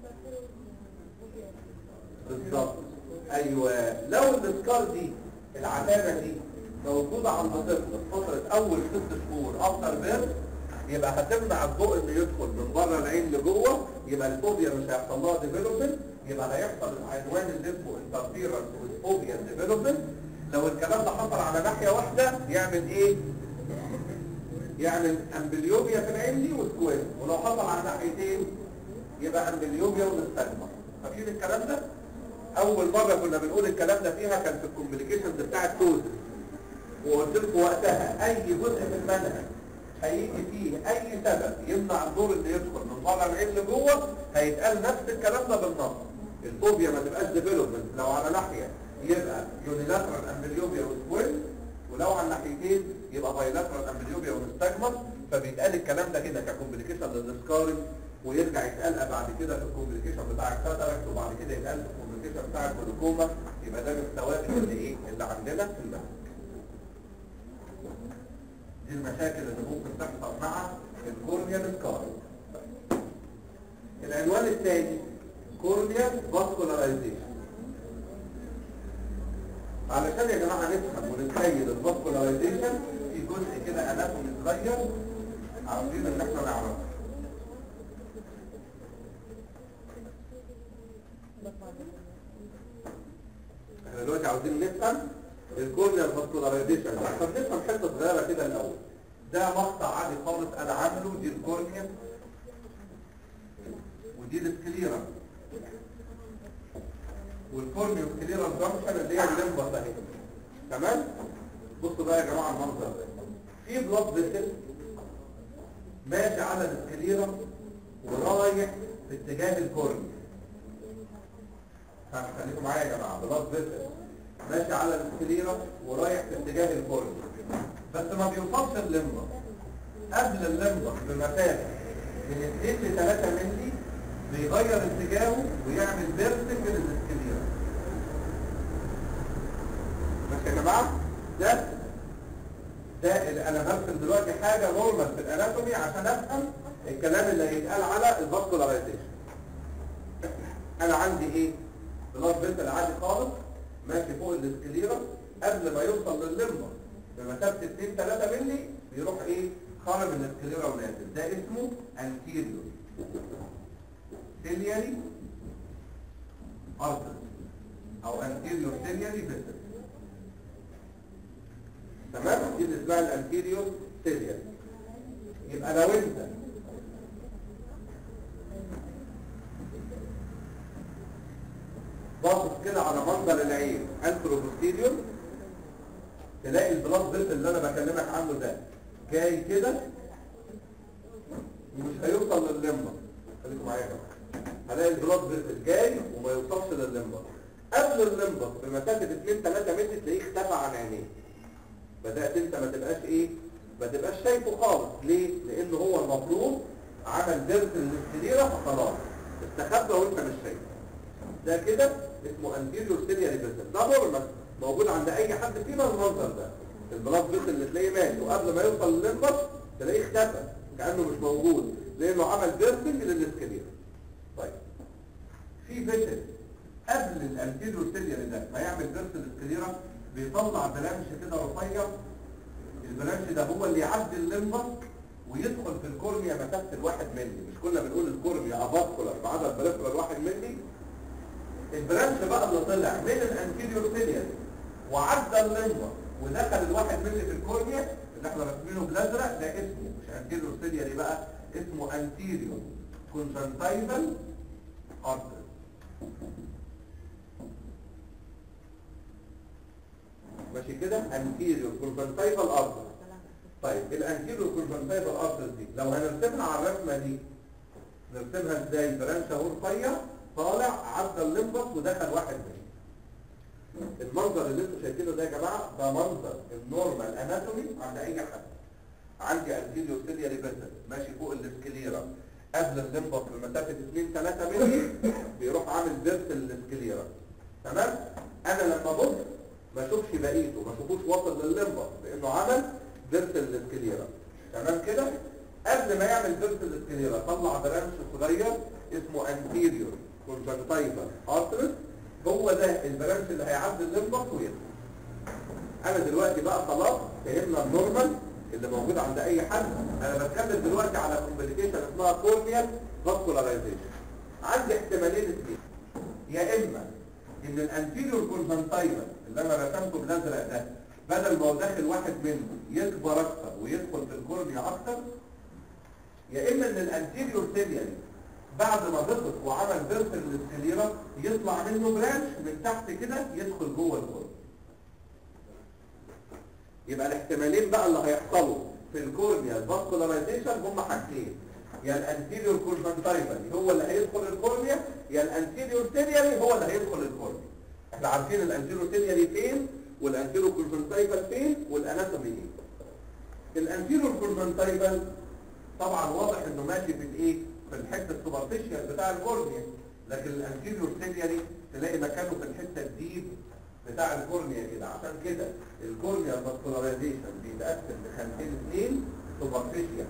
بالظبط ايوه لو السكار دي العتامه دي موجوده عند طفل في فتره اول ست شهور افتر بيرث يبقى هتمنع الضوء انه يدخل من بره العين لجوه يبقى الفوبيا مش هيحصل لها ديفلوبمنت يبقى هيحصل العنوان اللي اسمه انترفيرنس والفوبيا ديفلوبمنت لو الكلام ده حصل على ناحيه واحده يعمل ايه؟ يعمل امبليوبيا في العين دي وسكوير ولو حصل على ناحيتين يبقى امبليوبيا ونستجمع فاكرين الكلام ده؟ اول مره كنا بنقول الكلام ده فيها كان في الكومبليكيشنز بتاع التوزن وقلت لكم وقتها اي جزء في المنهج هيجي فيه اي سبب يمنع النور اللي يدخل من بره العين لجوه هيتقال نفس الكلام ده بالنص الفوبيا ما تبقاش ديفلوبمنت لو على ناحيه يبقى يونيلاترال امبليوبيا وسكويل ولو على الناحيتين يبقى بايلاترال امبليوبيا ونستجمر فبيتقال الكلام ده كده ككومبليكيشن للسكارنج ويرجع يتقال بعد كده في الكومبليكيشن بتاع الكاتاراكت وبعد كده يتقال في الكومبليكيشن بتاع الجلوكوما يبقى ده من الثوابت اللي ايه اللي عندنا في المنهج دي المشاكل اللي ممكن تحصل مع الكورنيال سكار العنوان الثاني كورنيال فاسكولارايزيشن علشان يا جماعه نفهم ونتخيل الفاسكولارايزيشن في جزء كده اناتومي صغير عاوزين ان احنا نعرفه احنا دلوقتي عاوزين نفهم الكورنيال فاسكولارايزيشن ده طب نفهم حته صغيره كده الاول ده مقطع عادي خالص انا عامله دي الكورنيا ودي السكليرا والكورنيا والسكليرا جانكشن اللي هي الليمبس اهي تمام بصوا بقى يا جماعه المنظر ده في بلاد فيسل ماشي على السكليرا ورايح في اتجاه الكورنيا خليكم معايا يا جماعه بلاد فيسل ماشي على السكليرا ورايح في اتجاه الكورنيا بس ما بيوصلش اللمبة قبل اللمبة بمسافة من 2 ل 3 مللي بيغير اتجاهه ويعمل بيرسنج للسكليرا ماشي يا جماعة ده ده اللي انا برسم دلوقتي حاجة نورمال في الاناتومي عشان افهم الكلام اللي هيتقال على الفاسكولارايزيشن انا عندي ايه بلاد فيسل عادي خالص ماشي فوق السكليرا قبل ما يوصل لللمبة بمسافة 2 3 مللي بيروح ايه خارج من السكليرا ونازل ده اسمه انتيريور سيلياري ارتر او انتيريور سيلياري فيسل تمام دي اللي اسمها الانتيريور سيلياري يبقى لو انت باصص كده على منظر العين انتروبوستيريور تلاقي البلاد فيسل اللي انا بكلمك عنه ده جاي كده ومش هيوصل لللمبه خليكم معايا يا جماعه هلاقي البلاد فيسل جاي وما يوصلش لللمبه قبل اللمبه بمسافه 2 3 متر تلاقيه اختفى عن عينيه بدات انت ما تبقاش ايه ما تبقاش شايفه خالص ليه لان هو المفروض عمل درس للسريره فخلاص استخبى وانت مش شايفه ده كده اسمه انتيريور سيريال فيسل ده نورمال موجود عند اي حد فينا المنظر ده البلاط فيسل اللي تلاقيه مات وقبل ما يوصل لللمبس تلاقيه اختفى كانه مش موجود لانه عمل بيرسنج للسكلير طيب في فيسل قبل الانتيريور سيلياري ده ما يعمل بيرسل سكليرا بيطلع برانش كده رفيع البرانش ده هو اللي يعدي الليمبر ويدخل في الكورنيا مسافه الواحد ملي مش كنا بنقول الكورنيا افاسكولار بعدد بريفرال واحد ملي البرانش بقى اللي طلع من الانتيريور سيلياري وعدى الليمبر ودخل الواحد ملي في الكورنيا اللي احنا راسمينه بالازرق ده اسمه مش انتيريور سيلياري بقى اسمه انتيريور كونجنتايفال ارتري ماشي كده انتيريور كونجنتايفال ارتري طيب الانتيريور كونجنتايفال ارتري دي لو هنرسمها على الرسمه دي نرسمها ازاي برانش اهو رفيع طالع عدى الليمبس ودخل واحد منه المنظر اللي انتوا شايفينه ده يا جماعه ده منظر النورمال اناتومي عند اي حد عندي انتيريور سيلياري فيسل ماشي فوق السكليرا قبل الليمبس بمسافه 2 3 مللي بيروح عامل بيرس السكليرا تمام انا لما ابص ما اشوفش بقيته ما اشوفوش واصل للليمبس لانه عمل بيرس السكليرا تمام كده قبل ما يعمل بيرس السكليرا طلع برانش صغير اسمه انتيريور كونجنتايفال ارترس هو ده البرانش اللي هيعدي الليمبس ويدخل انا دلوقتي بقى خلاص فهمنا النورمال اللي موجود عند اي حد انا بتكلم دلوقتي على كومبليكيشن اسمها كورنيال فاسكولارايزيشن عندي احتمالين اثنين يا اما ان الانتيريور كونجنتايفال اللي انا رسمته بالازرق ده بدل ما هو داخل واحد منه يكبر اكتر ويدخل في الكورنيا اكتر يا اما ان الانتيريور سيلياري بعد ما ضغط وعمل بيرس للسكليرا يطلع منه برانش من تحت كده يدخل جوه الكورنيا يبقى الاحتمالين بقى اللي هيحصلوا في الكورنيا الفاسكولارايزيشن هم حاجتين يا الانتيريور كونجنتايفال هو اللي هيدخل الكورنيا يا الانتيريور سيلياري هو اللي هيدخل الكورنيا احنا عارفين الانتيريور سيلياري فين والانتيريور كونجنتايفال فين والاناتومي ايه الانتيريور كونجنتايفال طبعا واضح انه ماشي في الايه في الحته السوبرفيشال بتاع الكورنيا لكن الانتيريور سيلياري تلاقي مكانه في الحته الديب بتاع الكورنيا كده عشان كده الكورنيا فاسكولارايزيشن بيتقسم لخانتين اثنين سوبرفيشال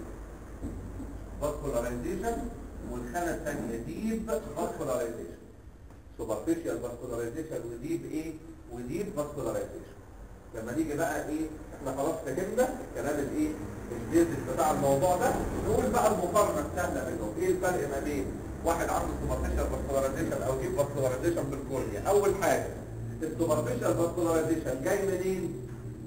فاسكولارايزيشن والخانه الثانيه ديب فاسكولارايزيشن سوبرفيشال فاسكولارايزيشن وديب ايه وديب فاسكولارايزيشن لما نيجي بقى ايه احنا خلاص فهمنا الكلام الايه البيزك بتاع الموضوع ده نقول بقى المقارنه السهله بينهم ايه الفرق ما بين واحد عنده سوبرفيشال فاسكولارايزيشن او ديب فاسكولارايزيشن في الكورنيا اول حاجه السوبرفيشال فاسكولارايزيشن جاي منين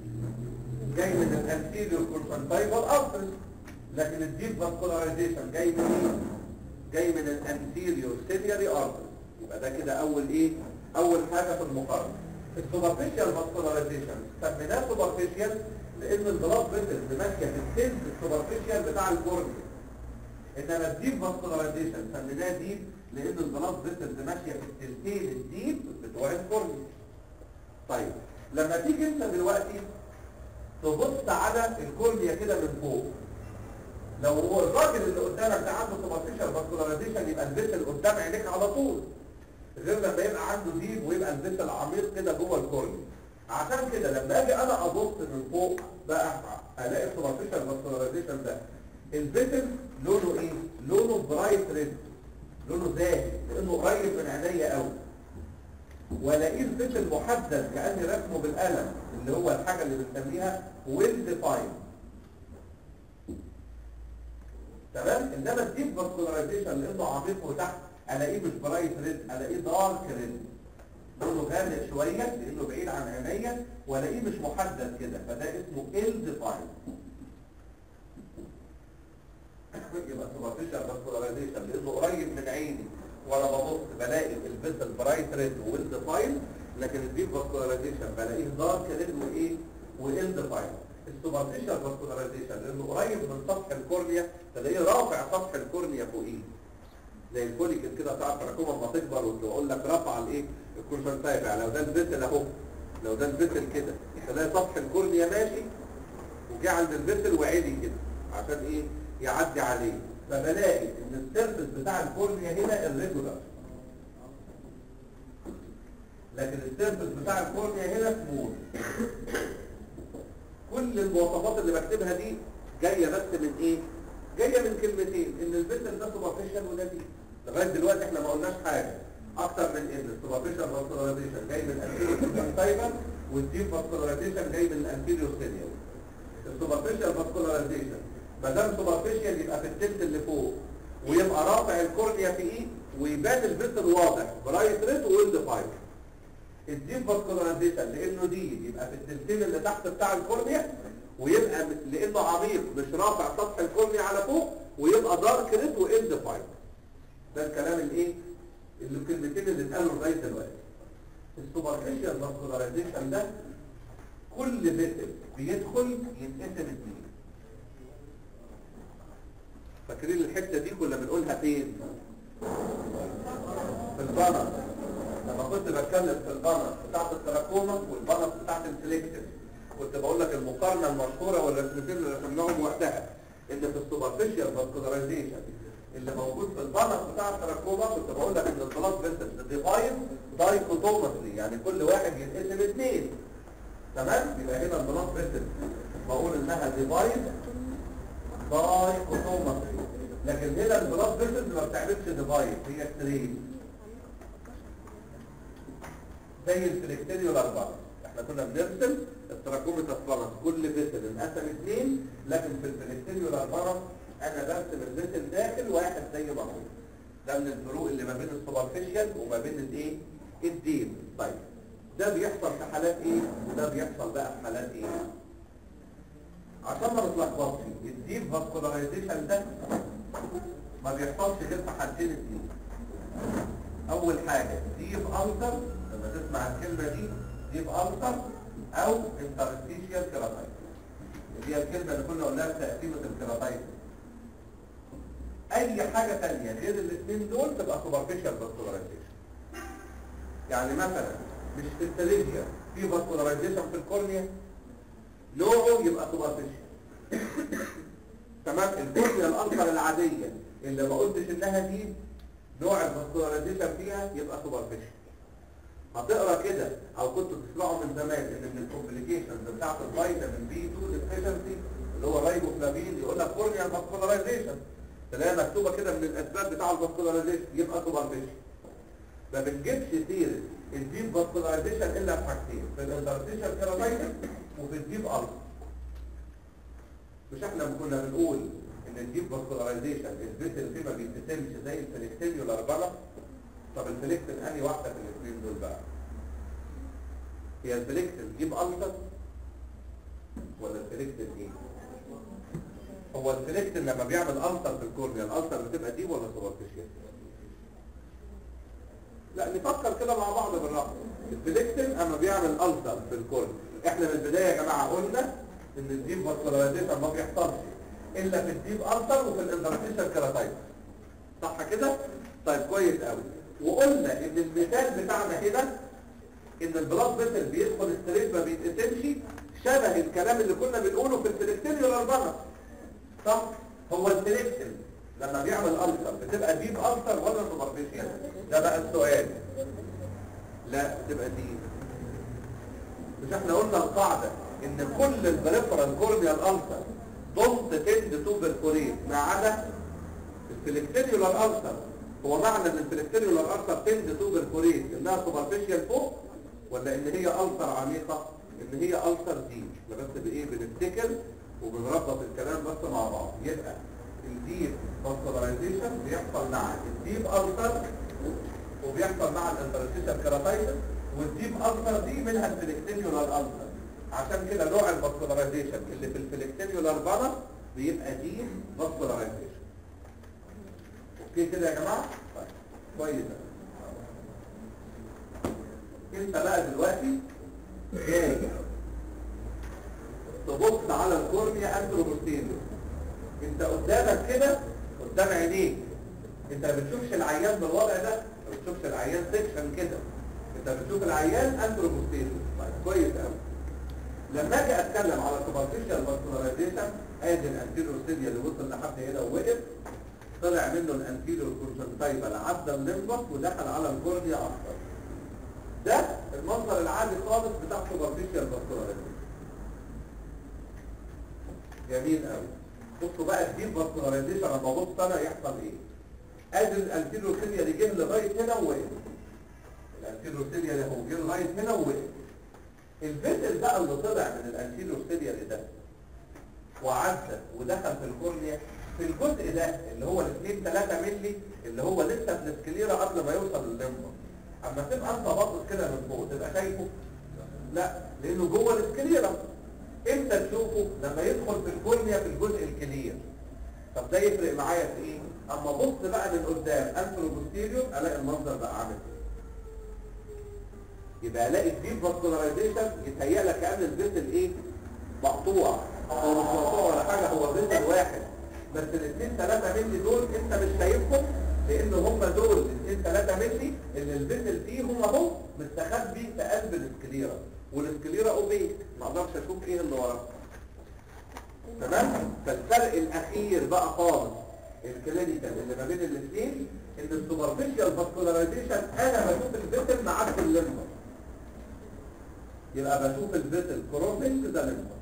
جاي من الانتيريور كونجنتايفال ارتري لكن الديب فاسكولارايزيشن جاي منين جاي من الانتيريور سيلياري ارتري يبقى ده كده اول ايه اول حاجه في المقارنه السوبرفيشال فاسكولارايزيشن سميناه سوبرفيشال لان البلاد فيسلز ماشيه في السيلز السوبرفيشال بتاع الكورنيا انما الديب فاسكولارايزيشن سميناه ديب لان البلاد فيسلز ماشيه في السلسين الديب بتوع الكورنيا طيب لما تيجي انت دلوقتي تبص على الكورنيا كده من فوق لو هو الراجل اللي قدامك ده عنده سوبرفيشال فاسكولارايزيشن يبقى الفيسل قدام عينيك على طول غير لما يبقى عنده ديب ويبقى الفيسل عميق كده جوه الكورنيا عشان كده لما اجي انا ابص من فوق بقى الاقي السوبرفيشال فاسكولارايزيشن ده الفيسل لونه ايه لونه برايت ريد لونه زاهي لانه قريب من عينيا قوي والاقيه الفيسل محدد كاني رسمه بالقلم اللي هو الحاجه اللي بنسميها ويل ديفاين تمام انما الديب فاسكولارايزيشن لانه عميق وتحت الاقيه مش برايت ريد الاقيه دارك ريد لونه غامق شويه لانه بعيد عن عينيا والاقيه مش محدد كده فده اسمه ال ديفاين يبقى سوبرفيشال فاسكولارايزيشن لانه قريب من عيني وانا ببص بلاقي الفيسل برايت ريد ويل ديفاين لكن الديب فاسكولارايزيشن بلاقيه دارك ريد وايه وال ديفاين السوبرفيشال فاسكولارايزيشن لانه قريب من سطح الكورنيا تلاقيه رافع سطح الكورنيا فوقيه زي الفوليكل كده بتاع التراكوما لما تكبر وتقول لك رفع الايه الكونجنتايف يعني لو ده الفيسل اهو لو ده الفيسل كده تلاقي سطح الكورنيا ماشي وجه عند الفيسل وعلي كده عشان ايه يعدي عليه فبلاقي ان السيرفس بتاع الكورنيا هنا الريجولار لكن السيرفس بتاع الكورنيا هنا سمول كل المواصفات اللي بكتبها دي جايه بس من ايه جايه من كلمتين ان الفيسل ده سوبرفيشال وده دي لغايه دلوقتي احنا ما قلناش حاجه اكتر من ان السوبرفيشال فاسكولاريزيشن جاي من الانتيريور فايبر والديب فاسكولاريزيشن جاي من الانتيريور سيليا السوبرفيشال فاسكولاريزيشن ما دام سوبرفيشال يبقى في التلت اللي فوق ويبقى رافع الكورنيا في ايه ويبان الفيسل واضح برايت ريد ويلد فايبر الديب فاسكولاريزيشن لانه دي يبقى في التلتين اللي تحت بتاع الكورنيا ويبقى م- لانه عميق مش رافع سطح الكورنيا على فوق ويبقى دارك ريد واند فايبر ده الكلام الايه اللي الكلمتين اللي اتقالوا لغايه دلوقتي السوبرفيشال فاسكولاريزيشن ده كل فيسل بيدخل يتقسم اتنين فاكرين الحته دي كنا بنقولها فين في البنر لما كنت بتكلم في البنر بتاعت التراكوما والبنر بتاعت السليكتيف كنت بقول لك المقارنه المشهوره والرسمتين اللي رسمناهم وقتها ان في السوبرفيشال فاسكولاريزيشن اللي موجود في البنر بتاع التراكوما كنت بقول لك ان البلاد فيسلز ديفايد دايكوتومتري يعني كل واحد يتقسم اثنين تمام يبقى هنا البلاد فيسلز بقول انها ديفايد دايكوتومتري لكن هنا البلاد فيسلز ما بتعملش ديفايد هي ستريت زي الفلكتيريولار بارس احنا كنا بنرسم التراكوميتاس بارس كل فيسل انقسم اثنين لكن في الفلكتيريولار بارس انا برسم الفيسل داخل واحد زي ما هو ده من الفروق اللي ما بين السوبرفيشال وما بين الايه الديب طيب ده بيحصل في حالات ايه وده بيحصل بقى في حالات ايه عشان ما نتلخبطش الديب فاسكولارايزيشن ده ما بيحصلش غير في حالتين اثنين اول حاجة ديب ألتر لما تسمع الكلمة دي ديب ألتر او انترستيشيال كيراتايت اللي هي الكلمة اللي كنا قلناها في تقسيمة الكيراتايت اي حاجة تانية غير الاثنين دول تبقى سوبرفيشال فاسكولارايزيشن يعني مثلا مش في التليجيا في فاسكولارايزيشن في الكورنيا نوعه يبقى سوبرفيشال تمام الكورنيا الألتر العادية اللي ما قلتش انها دي نوع الفاسكولارايزيشن فيها يبقى سوبرفيشال هتقرا كده او كنتوا تسمعوا من زمان ان من الكومبليكيشنز بتاعت الفيتامين بي 2 ديفيشنسي اللي هو الرايبوفلافين يقول لك كورنيا فاسكولارايزيشن تلاقيها مكتوبه كده من الاسباب بتاع الفاسكولارايزيشن يبقى سوبرفيشال ما بنجيبش سيره الديب فاسكولارايزيشن الا في حاجتين في الانترستيشال كيراتايتس وفي الديب الفا مش احنا كنا بنقول ان الديب فاسكولارايزيشن البيت اللي فيه ما بيتسمش زي الفلكتيريولار بلط طب الفلكتين انهي واحده في الاثنين دول بقى هي الفلكتين ديب الفا ولا الفلكتين ايه هو الفلكتين لما بيعمل التر في الكورنيا الالتر بتبقى ديب ولا سوبرفيشال لا نفكر كده مع بعض بالراحه الفلكتين اما بيعمل التر في الكورنيا احنا من البدايه يا جماعه قلنا ان الديب فاسكولارايزيشن ما بيحصلش الا في الديب التر وفي الانترستيشال كيراتايتس صح كده طيب كويس قوي وقلنا ان المثال بتاعنا هنا ان البلاد فيسل بيدخل ستريت ما بيتقسمش شبه الكلام اللي كنا بنقوله في الفلكتيريولار بلد صح هو الفلكتين لما بيعمل ألسر بتبقى ديب ألسر ولا سوبرفيشال ده بقى السؤال لا بتبقى ديب مش احنا قلنا القاعدة ان كل البريفرال كورنيال ألسر دونت تند تو بيرفوريت ما عدا الفلكتيريولار ألسر هو معنى ان الفلكتيريولار ألسر تند تو بيرفوريت انها سوبرفيشال فوق ولا ان هي ألسر عميقة ان هي ألسر ديب احنا بس بايه بنفتكر وبنربط الكلام بس مع بعض يبقى الديب فاسكولارايزيشن بيحصل مع الديب ألسر وبيحصل مع الانترستيشال كيراتايتس والديب ألسر دي منها الفلكتيريولار ألسر عشان كده نوع الفاسكولارايزيشن اللي في الفلكتيريولار بانر بيبقى ديب فاسكولارايزيشن اوكي كده يا جماعه طيب كويس انت بقى دلوقتي جاي تبص على الكورنيا انتروبوستيريور انت قدامك كده قدام عينيك انت ما بتشوفش العيان بالوضع ده ما بتشوفش العيان سكشن كده انت بتشوف العيان انتروبوستيريور طيب كويس قوي لما اجي اتكلم على سوبرفيشال فاسكولارايزيشن ادي الانتيريور سيليا اللي وصل لحد هنا ووقف طلع منه الانتيريور كونجنتايفال عدى الليمبس ودخل على الكورنيا اكتر ده المنظر العادي خالص بتاع سوبرفيشال فاسكولارايزيشن جميل قوي بصوا بقى الديب فاسكولارايزيشن لما ابص انا يحصل ايه ادي الانتيريور سيليا اللي جه لغايه هنا ووقف الانتيريور سيليا هو جه لغايه هنا ووقف الفيتل بقى اللي طلع من الانتيريور سيليا ده وعدى ودخل في الكورنيا في الجزء ده اللي هو ال 2 3 مللي اللي هو لسه في السكليرا قبل ما يوصل للليمبا اما تبقى انت باصص كده من فوق تبقى شايفه لا لانه جوه السكليرا امتى تشوفه لما يدخل في الكورنيا في الجزء الكلير طب ده يفرق معايا في ايه اما بص بقى من قدام انفرو بوستيريور الاقي المنظر بقى عامل ايه يبقى الاقي الديب فاسكولاريزيشن يتهيأ لك كأن الفيسل ايه مقطوع هو مش مقطوع ولا حاجة هو فيسل واحد بس الاثنين 3 مللي دول انت مش شايفهم لان هم دول الاثنين 3 مللي اللي الفيسل فيهم اهو مستخبي في قلب الاسكليرا والاسكليرا اوبيك ما اقدرش اشوف ايه اللي وراه تمام فالفرق الاخير بقى خالص الكلينيكال اللي ما بين الاثنين ان السوبرفيشال فاسكولاريزيشن انا بشوف الفيسل معدي الليمبر يبقى بشوف الفيسل كروسنج ده ليمبر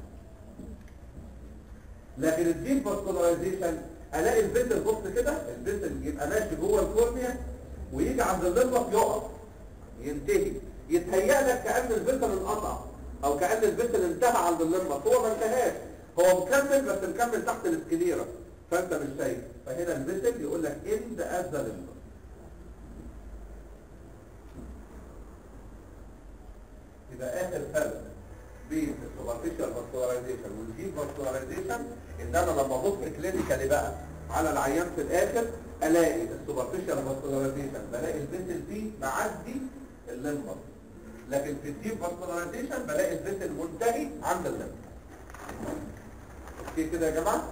لكن الديب فاسكولاريزيشن الاقي الفيسل بص كده الفيسل يبقى ماشي جوه الكورنيا ويجي عند الليمبر يقف ينتهي يتهيأ لك كأن الفيسل انقطع او كأن الفيسل انتهى عند الليمبر هو ما انتهاش هو مكمل بس مكمل تحت الاسكليرا فانت مش شايف فهنا الفيسل يقول لك اند از ذا ليمبر يبقى اخر فرق بين السوبرفيشال فاسكولاريزيشن والديب فاسكولاريزيشن ان انا لما ابص كلينيكالي بقى على العيان في الاخر الاقي السوبرفيشال فاسكولاريزيشن بلاقي الفيسل فيه معدي الليمبر لكن في الديب فاسكولاريزيشن بلاقي الفيسل منتهي عند الليمبر اوكي كده يا جماعه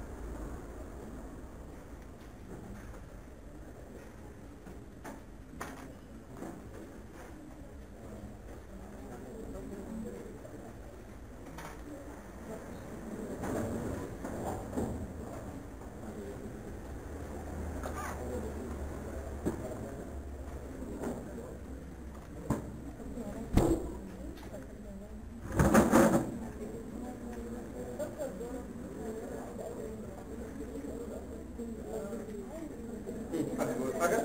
حد يقول حاجه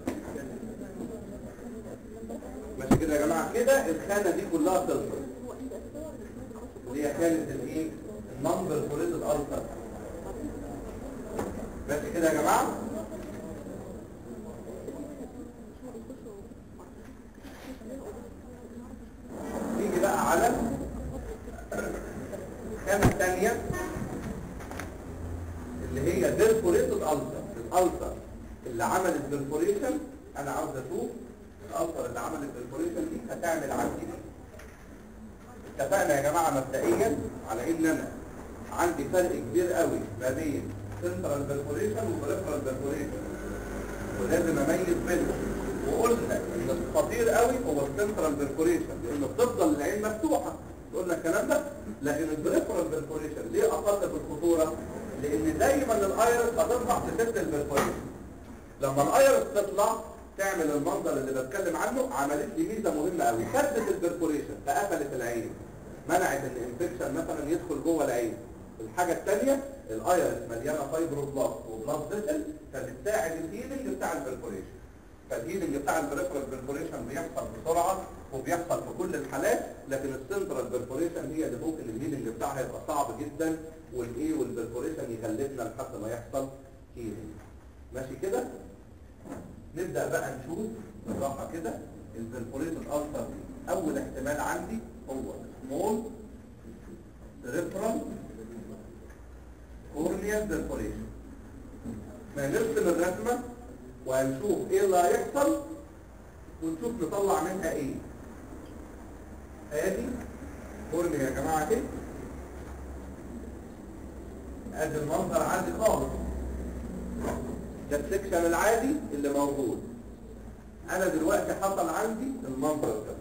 ماشي كده يا جماعه كده الخانه دي كلها خلصت اللي هي كانت الايه النمبر فوريد الالتر ماشي كده يا جماعه نيجي بقى على الخانه الثانيه اللي هي بيرفوريتد التر الالتر اللي عملت بيرفوريشن انا عاوز اشوف الالتر اللي عملت بيرفوريشن دي هتعمل عندي ايه اتفقنا يا جماعه مبدئيا على ان انا عندي فرق كبير قوي ما بين سنترال بيرفوريشن وبريفرال بيرفوريشن ولازم اميز بينهم وقلنا ان الخطير قوي هو السنترال بيرفوريشن لانه بتفضل العين مفتوحه قلنا الكلام ده لكن البريفرال بيرفوريشن ليه اقل في الخطوره لان دايما الايرس هتطلع تسد البرفوريشن لما الايرس تطلع تعمل المنظر اللي بتكلم عنه عملت لي ميزه مهمه قوي سدت البرفوريشن فقفلت العين منعت ان الانفكشن مثلا يدخل جوه العين الحاجه الثانيه الايرس مليانه فايبروبلاست وبلاست فيسل فبتساعد الهيلنج بتاع البرفوريشن فالهيلنج بتاع البريفرال برفوريشن بيحصل بسرعه وبيحصل في كل الحالات لكن السنترال برفوريشن هي اللي ممكن الهيلنج بتاعها يبقى صعب جدا والايه والبرفوريشن يغلبنا لحد ما يحصل هيلنج ماشي كده نبدا بقى نشوف بالراحه كده البرفوريتد الالتر دي اول احتمال عندي هو سمول ريفرال كورنيال برفوريشن ما نرسم الرسمه وهنشوف ايه اللي هيحصل ونشوف نطلع منها ايه ادي كورنيا يا جماعه كده ادي المنظر عندي خالص ده السكشن العادي اللي موجود انا دلوقتي حصل عندي المنظر ده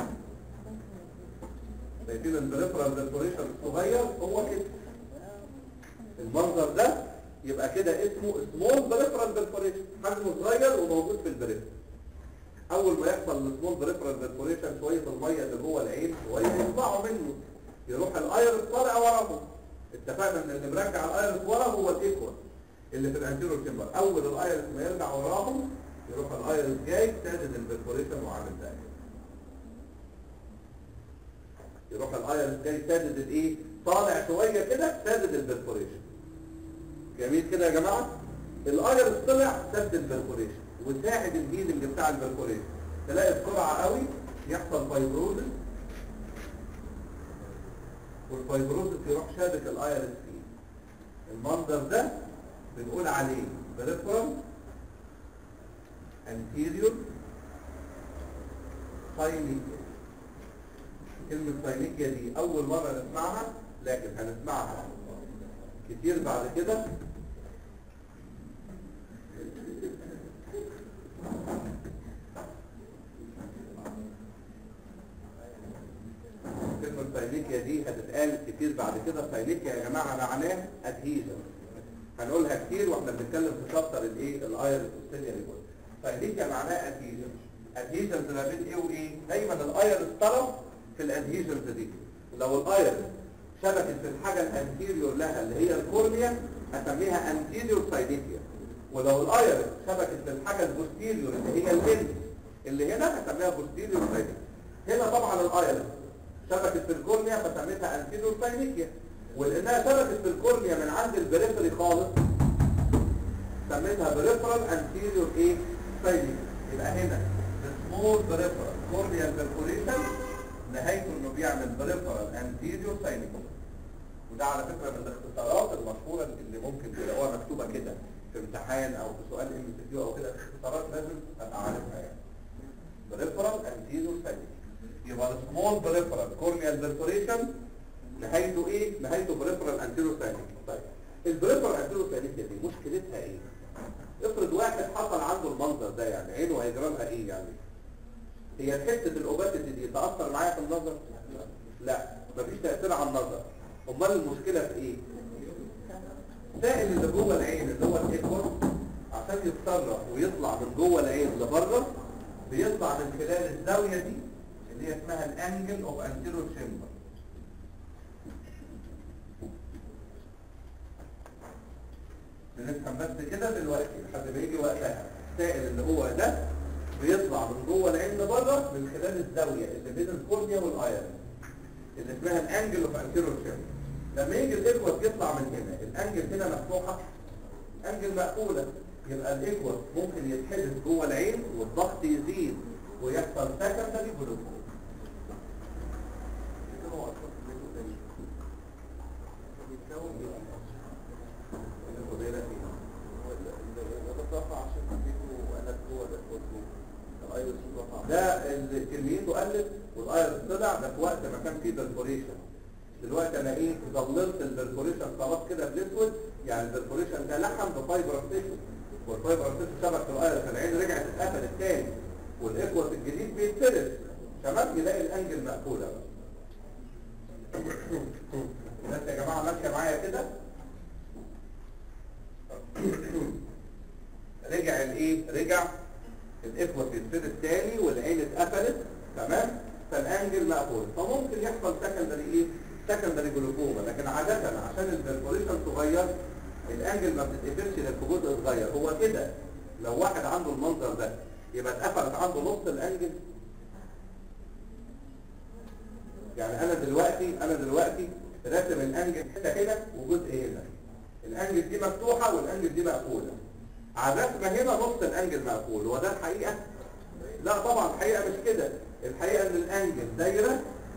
شايفين البريفرال ديكوريشن الصغير هو كده المنظر ده يبقى كده اسمه سمول بريفرال ديكوريشن حجمه صغير وموجود في البريفرال اول ما يحصل السمول بريفرال ديكوريشن شويه الميه اللي جوه العين شويه يطلعوا منه يروح الايرس طالع وراهم اتفقنا ان اللي مرجع الايرس ورا هو الايكوال اللي في الانتيريور تيمبر اول الايرس ما يرجع وراهم يروح الايرس جاي سادد البرفوريشن وعامل ده يروح الايرس جاي سادد الايه طالع شويه كده سادد البرفوريشن جميل كده يا جماعه الايرس طلع سد البرفوريشن وساعد الهيلنج بتاع البرفوريشن تلاقي بسرعه قوي يحصل فايبروزس والفايبروزس يروح شابك الايرس فيه المنظر ده بنقول عليه بريفرال anterior ساينيكيا كلمة ساينيكيا دي أول مرة نسمعها لكن هنسمعها كتير بعد كده كلمة ساينيكيا دي هتتقال كتير بعد كده ساينيكيا يا جماعة معناه ادهيزن هنقولها كتير واحنا بنتكلم في شابتر الايه الايرس والسيليا ريبورت فايديكيا معناها ادهيجن ادهيجنز ما بين ايه وايه دايما الايرس طرف في الادهيجنز دي لو الايرس شبكت في الحاجه الانتيريور لها اللي هي الكورنيا هسميها انتيريور سايديكيا ولو الايرس شبكت في الحاجه البوستيريور اللي هي اللينس اللي هنا هسميها بوستيريور سايديكيا هنا طبعا الايرس شبكت في الكورنيا فسميتها انتيريور سايديكيا ولانها شبكت في الكورنيا من عند البريفري خالص سميتها بريفرال انتيريور ايه سايديكيا يبقى هنا سمول بريفرال كورنيال بيرفوريشن نهايته انه بيعمل بريفرال انتيريور سايديكيا وده على فكره من الاختصارات المشهوره اللي ممكن تلاقوها مكتوبه كده في امتحان او في سؤال ام سي كيو او كده اختصارات لازم ابقى عارفها يعني بريفرال انتيريور سايديكيا يبقى السمول بريفرال كورنيال بيرفوريشن نهايته ايه نهايته بريفرال انتيريور سايديكيا طيب البريفرال انتيريور سايديكيا دي مشكلتها ايه افرض واحد حصل عنده المنظر ده يعني عينه هيجرى لها ايه يعني هي حته الاوباسيتي دي تاثر معايا في النظر لا مفيش تاثير على النظر امال المشكله في ايه السائل اللي جوه العين اللي هو الايكور عشان يتصرف ويطلع من جوه العين لبره بيطلع من خلال الزاويه دي اللي هي اسمها الانجل اوف انتيريور تشامبر بنفهم بس كده دلوقتي لحد ما يجي وقتها السائل اللي هو ده بيطلع من جوه العين لبره من خلال الزاويه اللي بين الكورنيا والايرن اللي اسمها الانجل اوف انتيريور تشامبر لما يجي الايكوس يطلع من هنا الانجل هنا مفتوحه انجل مقفوله يبقى الايكوس ممكن يتحدث جوه العين والضغط يزيد ويحصل سكندري جلوكوز ده اللي كميته قلت والايرس طلع ده في وقت ما كان فيه برفوريشن دلوقتي انا ايه ظللت البرفوريشن خلاص كده بالاسود يعني البرفوريشن ده لحم بفايبر ستيشن والفايبر ستيشن شبك في الايرس العين رجعت اتقفلت تاني والاكوس الجديد بيتفرد تمام يلاقي الانجل مقفوله بس يا جماعه ماشيه معايا كده رجع الايه رجع الاكوس يتفرد تاني والعين اتقفلت تمام فالانجل مقفول فممكن يحصل سكندري ايه سكندري جلوكوما لكن عاده عشان البرفوريشن صغير الانجل ما بتتقفلش غير في جزء صغير هو كده لو واحد عنده المنظر ده يبقى اتقفلت عنده نص الانجل يعني انا دلوقتي انا دلوقتي راسم الانجل حته هنا وجزء هنا الانجل دي مفتوحه والانجل دي مقفوله على الرسمه هنا نص الانجل مقفول هو ده الحقيقه لا طبعا الحقيقه مش كده الحقيقه ان الانجل دايره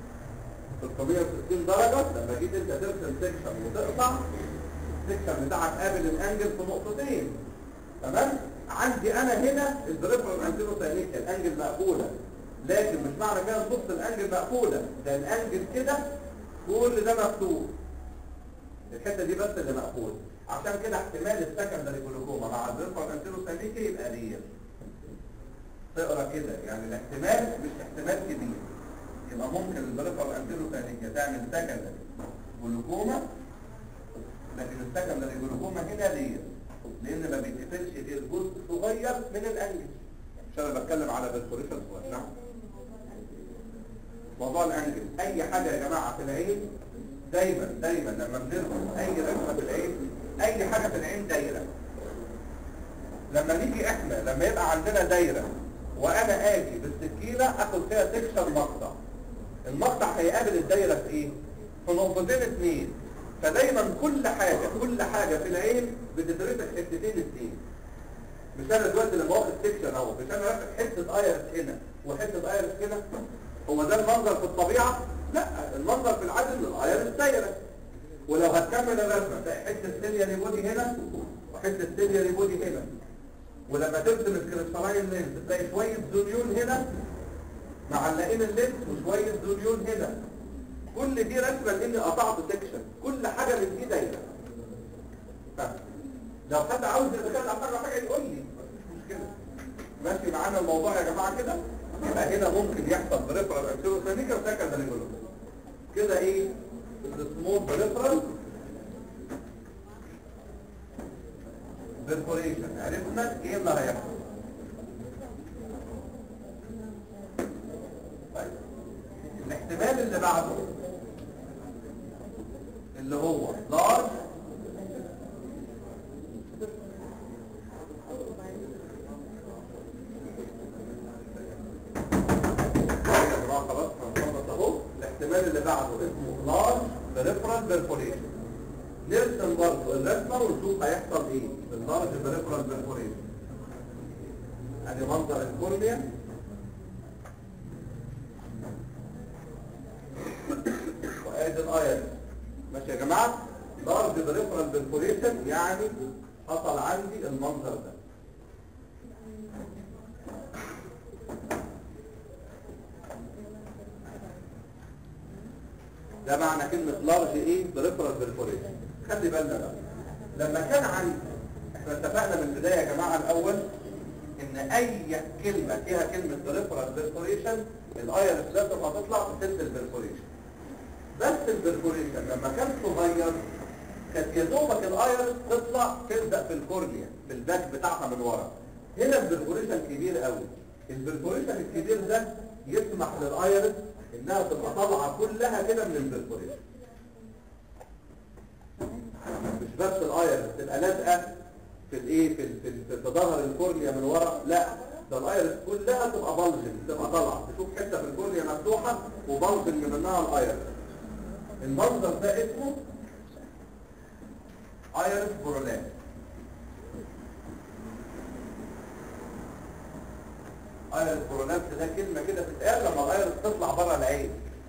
360 درجه لما جيت انت ترسم سكشن وتقطع السكشن بتاعك قابل الانجل في نقطتين تمام عندي انا هنا البريفرال انتيرو ساينيكيا الانجل مقفوله لكن مش معنى كده نص الانجل مقفوله ده الانجل كده كل ده مفتوح الحته دي بس اللي مقفوله عشان كده احتمال السكندري جلوكوما مع البريفرال انتيرو ساينيكيا يبقى ريال تقرا كده يعني الاحتمال مش احتمال كبير يبقى ممكن البريفرال انتيرو ساينيكيا تعمل سكندري جلوكوما لكن السكندري جلوكوما هنا ريال لان ما بيتقفلش غير جزء صغير من الانجل مش انا بتكلم على برفوريشن صغير نعم موضوع الانجل اي حاجه يا جماعه في العين دايما دايما لما بنرسم اي رسمه في العين اي حاجه في العين دايره لما نيجي احنا لما يبقى عندنا دايره وانا اجي بالسكينه اخد فيها سكشن مقطع المقطع هيقابل الدايره في ايه في نقطتين اثنين فدايما كل حاجه كل حاجه في العين بتدرسك حتتين اثنين مش انا دلوقتي لما واخد سكشن اهو مش انا واخد حته ايرس هنا وحته ايرس هنا هو ده المنظر في الطبيعه لا المنظر في العادي ان الايرس دايره ولو هتكمل الرسمه تلاقي حته سيلياري بودي هنا وحته سيلياري بودي هنا ولما ترسم الكريستالاين لينز تلاقي شويه زونيون هنا معلقين اللينز وشويه زونيون هنا كل دي رسمه لاني قطعت سكشن كل حاجه من دي دايره لو حد عاوز يتكلم عن حاجه حاجه يقول لي مفيش مشكله ماشي معانا الموضوع يا جماعه كده يبقى هنا ممكن يحصل بريفرال اكسيروسينيكا وسكندري جلوكوز كده ايه السمول بريفرال برفوريشن عرفنا ايه اللي هيحصل طيب الاحتمال اللي بعده اللي هو لارج يا جماعه خلاص هنخلص اهو الاحتمال اللي بعده اسمه لارج بريفرال برفوريشن نرسم برضه الرسمه ونشوف هيحصل ايه في اللارج بريفرال برفوريشن ادي منظر الكورنيا وادي الايرس ماشي يا جماعه لارج بريفرال برفوريشن يعني حصل عندي المنظر ده ده معنى كلمة لارج ايه بريفرال برفوريشن خلي بالنا بقى لما كان عندي احنا اتفقنا من البداية يا جماعة الاول ان اي كلمة فيها كلمة بريفرال برفوريشن الايرس لازم هتطلع بتنزل البرفوريشن بس البرفوريشن لما كان صغير كانت يا دوبك الايرس تطلع تلزق في الكورنيا في الباك بتاعها من ورا هنا البرفوريشن كبير قوي البرفوريشن الكبير ده يسمح للايرس انها تبقى طالعه كلها كده من البرفوريشن مش بس الايرس تبقى لازقه في الايه في في, في, في ظهر الكورنيا من ورا لا ده الايرس كلها تبقى بلجن تبقى طالعه تشوف حته في الكورنيا مفتوحه وبلجن من منها الايرس المنظر ده اسمه ايرس برولات ايرس برولابس ده كلمه كده تتقال لما الايرس تطلع بره العين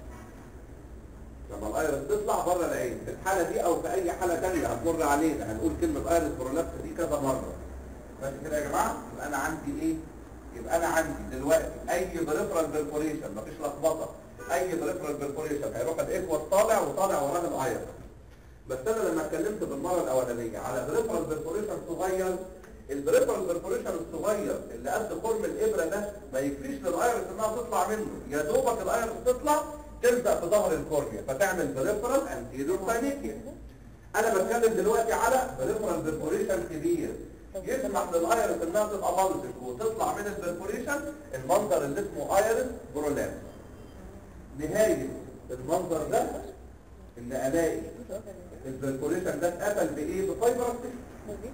لما الايرس تطلع بره العين في الحاله دي او في اي حاله ثانيه هتمر علينا هنقول كلمه ايرس برولابس دي كذا مره بس كده يا جماعه يبقى انا عندي ايه يبقى انا عندي دلوقتي اي بريفرال برفوريشن مفيش لخبطه اي بريفرال برفوريشن هيروح الاكوس طالع وطالع وراه الايرس بس انا لما اتكلمت بالمره الاولانيه على بريفرال برفوريشن صغير البريفرال برفوريشن الصغير اللي قد خرم الابره ده ما يكفيش للايرس انها تطلع منه يا دوبك الايرس تطلع تلزق في ظهر الكورنيا فتعمل بريفرال انتيريور ساينيكيا انا بتكلم دلوقتي على بريفرال برفوريشن كبير يسمح للايرس انها تبقى بلجك وتطلع من البرفوريشن المنظر اللي اسمه ايرس برولاب نهايه المنظر ده ان الاقي البرفوريشن ده اتقفل بايه بفايبر تيشو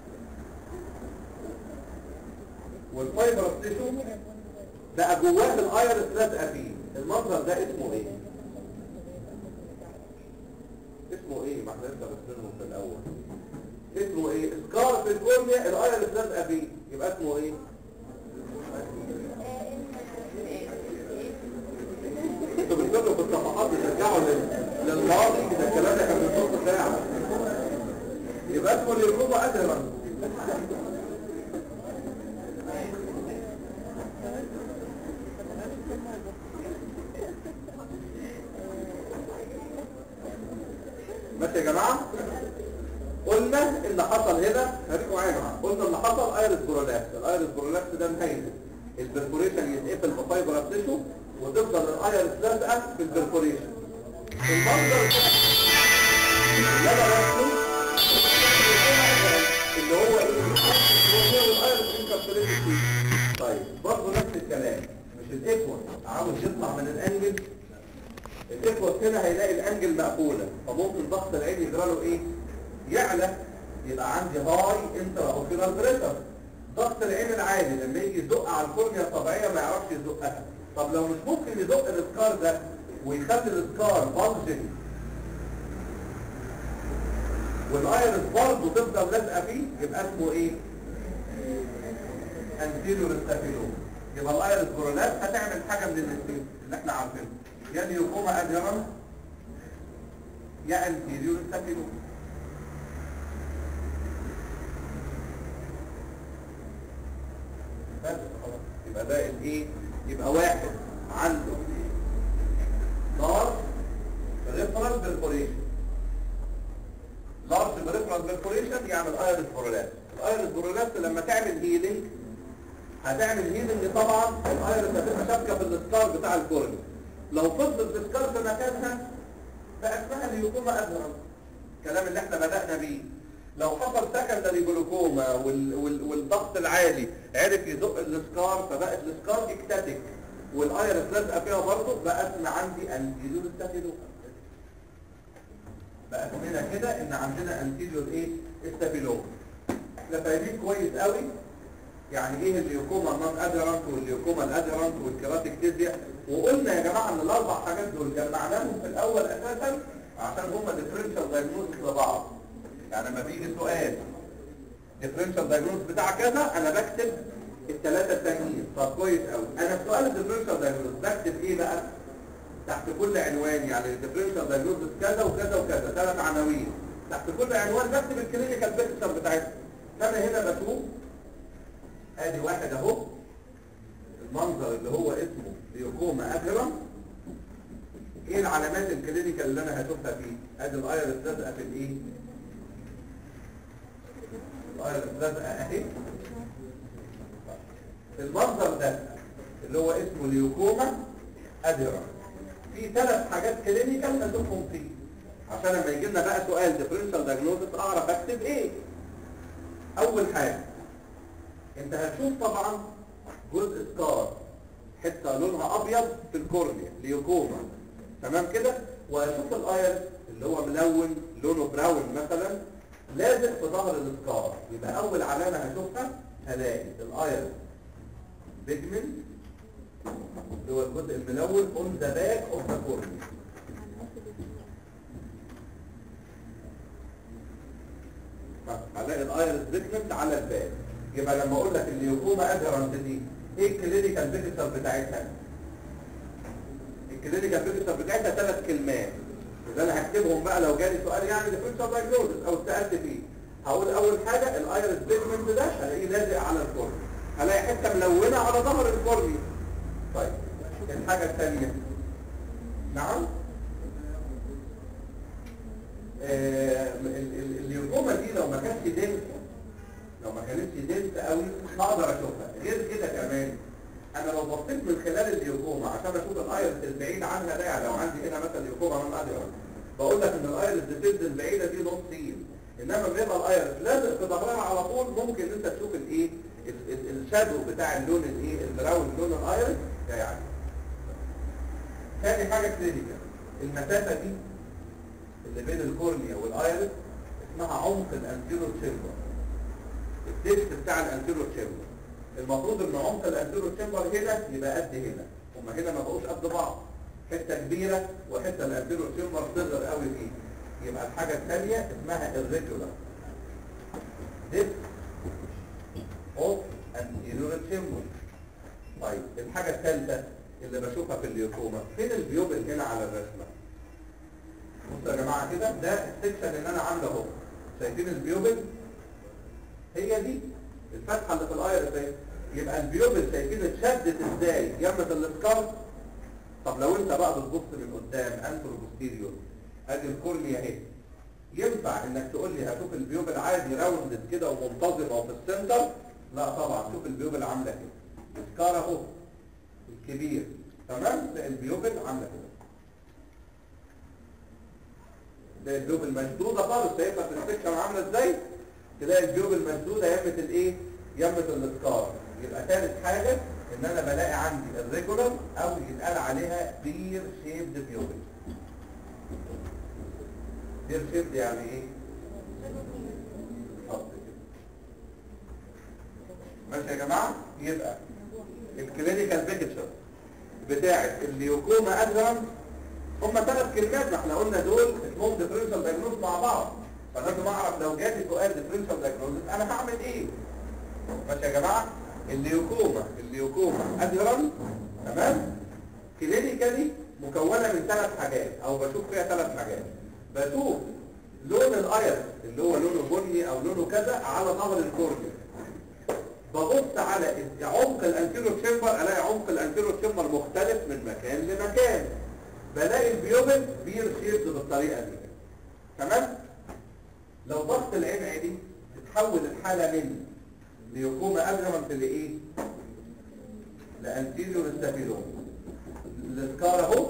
والفايبر تيشو بقى جواه الايرس لازقه فيه المنظر ده اسمه ايه اسمه ايه ما احنا لسه بنسمعه في الاول اسمه ايه سكار في الكورنيا الايرس لازقه فيه يبقى اسمه ايه انتوا بتقولوا في الصفحات بترجعوا لل- للماضي ده الكلام ده كان من نص ساعه يبقى اسمه ليكوما ادهرا ماشي يا جماعه قلنا اللي حصل هنا هديكم معايا يا جماعه قلنا اللي حصل ايرس برولابس الايرس برولابس ده نهايته البرفوريشن يتقفل بفايبر تيشو وتفضل الايرس لازقه في البرفوريشن المنظر ده اللي انا رسمه اللي هو ايه والايرس انكابسوليتد فيه طيب برضه نفس الكلام مش الايكوال عاوز يطلع من الانجل الاخوة هنا هيلاقي الانجل مقفولة فممكن ضغط العين يجرى له ايه يعلى يبقى عندي هاي انترا اوكيولار بريشر ضغط العين العالي لما يجي يزق على الكورنيا الطبيعيه ما يعرفش يزقها طب لو مش ممكن يزق الاسكار ده ويخلي الاسكار بلجنج والايرس برضه تفضل لازقه فيه يبقى اسمه ايه؟ انتيريور ستافيلوم يبقى الايرس برونات هتعمل حاجه من الاثنين اللي احنا عارفينه يا ليوكوما اديرم يا انتيريور ستافيلوم بس خلاص يبقى ده الايه يبقى واحد عنده نار ريفرنس بالكوريشن لارج بريفرنس بالكوريشن يعمل ايرس برولات الايرس برولات لما تعمل هيلينج هتعمل هيلينج طبعا الايرس هتبقى شابكه في السكار بتاع الكورنيا لو فضلت السكار في مكانها بقى اسمها ليوكوما ادهرم الكلام اللي احنا بدأنا بيه لو حصل سكندري جلوكوما وال وال والضغط العالي عرف يزق السكار فبقت السكار اكتاتيك والايرس لازقه فيها برضه بقى اسم عندي انتيريور ستافيلوما بقى اسمنا كده ان عندنا انتيريور ايه ستافيلوما احنا فاهمين كويس قوي يعني ايه الليوكوما النون ادرانت والليوكوما الادرانت والكيراتيكتيزيا وقلنا يا جماعه ان الاربع حاجات دول جمعناهم في الاول اساسا عشان هما ديفرنشال دايجنوستس لبعض يعني لما بيجي سؤال ديفرنشال دايجنوستس بتاع كذا انا بكتب الثلاثه التانيين طب كويس قوي انا في سؤال الديفرنشال دايجنوستس بكتب ايه بقى تحت كل عنوان يعني الديفرنشال دايجنوستس كذا وكذا وكذا ثلاث عناوين تحت كل عنوان بكتب الكلينيكال بيكتشر بتاعتها فانا هنا بشوف ادي واحد اهو المنظر اللي هو اسمه ليوكوما اجرم ايه العلامات الكلينيكال اللي انا هشوفها فيه ادي الايرس لازقه في الايه الايرس لازقه اهي المنظر ده اللي هو اسمه ليوكوما ادرا في ثلاث حاجات كلينيكال اشوفهم فيه عشان لما يجي لنا بقى سؤال ديفرنشال دايجنوستس اعرف اكتب ايه اول حاجه انت هتشوف طبعا جزء سكار حته لونها ابيض في الكورنيا ليوكوما تمام كده وهشوف الايرس اللي هو ملون لونه براون مثلا لازق في ظهر السكار يبقى اول علامه هشوفها هلاقي الايرس بيجمنت اللي هو الجزء الملون اون ذا باك اوف ذا كورنيا هلاقي الايرس بيجمنت على الباك يبقى لما اقول لك الليوكوما ادهرنت دي ايه الكلينيكال بيكتشر بتاعتها الكلينيكال بيكتشر بتاعتها ثلاث كلمات وده انا هكتبهم بقى لو جالي سؤال يعني ديفرنشال دايجنوستس او سالت فيه هقول اول حاجه الايرس بيجمنت ده هلاقيه لازق على الكورنيا هلاقي حته ملونه على ظهر الكورنيا طيب الحاجه الثانيه نعم آه الليوكوما دي لو ما كانتش دنس لو ما كانتش دنس قوي هقدر اشوفها غير كده كمان انا لو بصيت من خلال الليوكوما عشان اشوف الايرس البعيد عنها ده يعني لو عندي هنا مثلا ليوكوما من ادرا بقول لك ان الايرس ديفيز البعيده دي نص سين انما بيبقى الايرس لازق في ظهرها على طول ممكن انت تشوف الايه الشادو بتاع اللون الايه البراون لون الايرس ده يعني ثاني حاجه كلينيكال المسافه دي اللي بين الكورنيا والايرس اسمها عمق الانتيرو تشامبر التيست بتاع الانتيرو تشامبر المفروض ان عمق الانتيرو تشامبر هنا يبقى قد هنا هما هنا ما بقوش قد بعض حته كبيره وحته الانتيرو تشامبر صغر قوي فيه يبقى الحاجه الثانيه اسمها الريجولار ديست اوف انتيريور تشامبر طيب الحاجه الثالثه اللي بشوفها في الليوكوما فين البيوبل هنا على الرسمه بصوا يا جماعه كده ده السكشن اللي انا عامله اهو شايفين البيوبل هي دي الفتحه اللي في الايرس اهي يبقى البيوبل شايفين اتشدت ازاي يمة الاسكار طب لو انت بقى بتبص من قدام انترو بوستيريور ادي الكورنيا اهي ينفع انك تقول لي هشوف البيوبل عادي راوندد كده ومنتظمه وفي السنتر لا طبعا شوف البيوبل عامله كده السكار اهو الكبير تمام لا البيوبل عامله كده ده البيوبل مشدوده خالص شايفها في السكشن عامله ازاي تلاقي البيوبل مشدوده يمه الايه يمه الاسكار يبقى ثالث حاجه ان انا بلاقي عندي الريجولار او يتقال عليها بير شيبد بيوبل بير شيبد يعني ايه خط كده ماشي يا جماعه يبقى الكلينيكال بيكتشر بتاعه الليوكوما ادرانس هم ثلاث كلمات ما احنا قلنا دول اسمهم ديفرنشال دايجنوز مع بعض فلازم اعرف لو جاتي سؤال ديفرنشال دايجنوز انا هعمل ايه ماشي يا جماعه الليوكوما الليوكوما ادرانس تمام كلينيكالي مكونه من ثلاث حاجات او بشوف فيها ثلاث حاجات بشوف لون الايرس اللي هو لونه بني او لونه كذا على ظهر الكورنيا ببص على عمق الانتيرو تشامبر الاقي عمق الانتيرو تشامبر مختلف من مكان لمكان بلاقي البيوبل بير شيبد بالطريقه دي تمام لو ضغط العين عالي تتحول الحاله من ليوكوما ادرمنت لايه لانتيريور ستافيلوم السكار اهو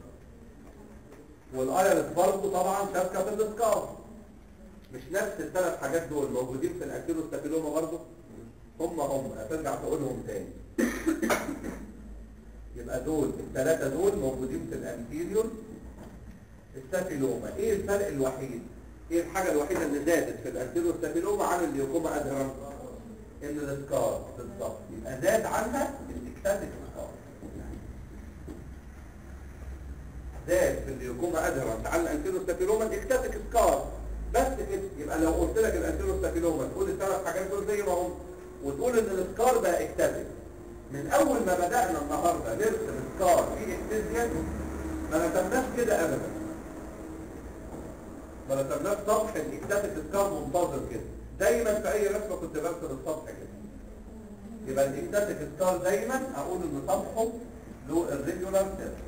والايرس برضه طبعا شابكه في السكار مش نفس الثلاث حاجات دول موجودين في الانتيريور ستافيلوما برضه هم هم هترجع تقولهم تاني يبقى دول الثلاثه دول موجودين في الانتيريور ستافيلوما ايه الفرق الوحيد ايه الحاجه الوحيده اللي زادت في الانتيريور ستافيلوما عن الليوكوما ادهرنس ان السكار بالظبط يبقى زاد عنها الاكتاتيك سكار زاد في الليوكوما ادهرنس عن الانتيريور ستافيلوما الاكتاتيك سكار بس كده يبقى لو قلت لك الانتيريور ستافيلوما تقول الثلاث حاجات دول زي ما هم وتقول ان السكار بقى اكتاتيك من اول ما بدأنا النهاردة نرسم سكار في اكتيزيا ما رسمناش كده ابدا ما رسمناش سطح الاكتاتيك سكار منتظم كده دايما في اي رسمة كنت برسم السطح كده يبقى الاكتاتيك سكار دايما اقول ان سطحه له الريجولار سيرفيس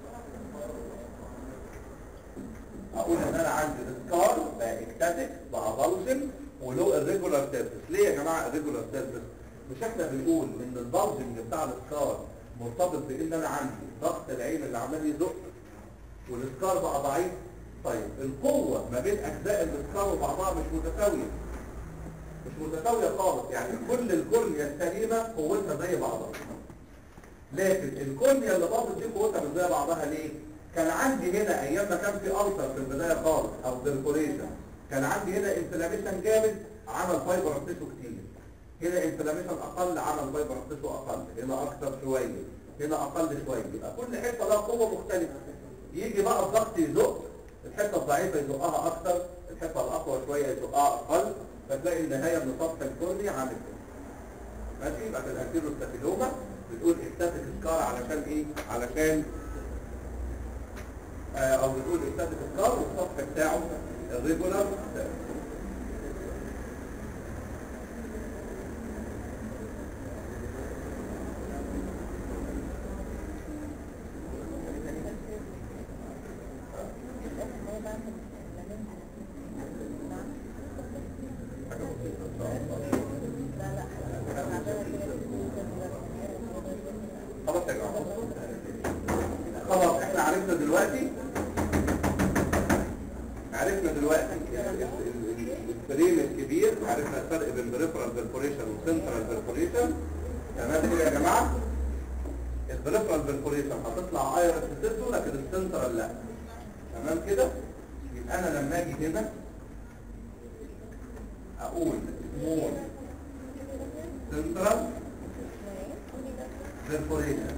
اقول ان انا عندي السكار بقى اكتاتيك بقى بلجن وله الريجولار سيرفيس ليه يا جماعه الريجولار سيرفيس مش احنا بنقول ان البلجنج بتاع السكار مرتبط بان انا عندي ضغط العين اللي عمال يزق والسكار بقى ضعيف طيب القوه ما بين اجزاء السكار وبعضها مش متساويه مش متساويه خالص يعني كل الكورنيا السليمه قوتها زي بعضها لكن الكورنيا اللي باظت دي قوتها مش زي بعضها ليه كان عندي هنا ايام ما كان في ألسر في البدايه خالص او ديركوريشن كان عندي هنا انفلاميشن جامد عمل فايبر تيشو كتير هنا انفلاميشن اقل عمل فايبر تيشو اقل هنا اكتر شويه هنا اقل شويه يبقى كل حته لها قوه مختلفه يجي بقى الضغط يزق الحته الضعيفه يزقها اكتر الحته الاقوى شويه يزقها اقل فتلاقي النهايه من سطح الكورني عامل كده ماشي يبقى في الانتيرو ستافيلوما بتقول اكتاتيك سكار علشان ايه علشان آه او بتقول اكتاتيك سكار والسطح بتاعه الريجولار خلاص يا جماعه خلاص احنا عرفنا دلوقتي عرفنا دلوقتي الفريم الكبير عرفنا الفرق بين بريفرال بيرفوريشن وسنترال بيرفوريشن تمام كده يا جماعه البريفرال بيرفوريشن هتطلع ايرس تسده لكن السنترال لا تمام كده يبقى انا لما اجي هنا اقول سمول سنترال بيرفوريشن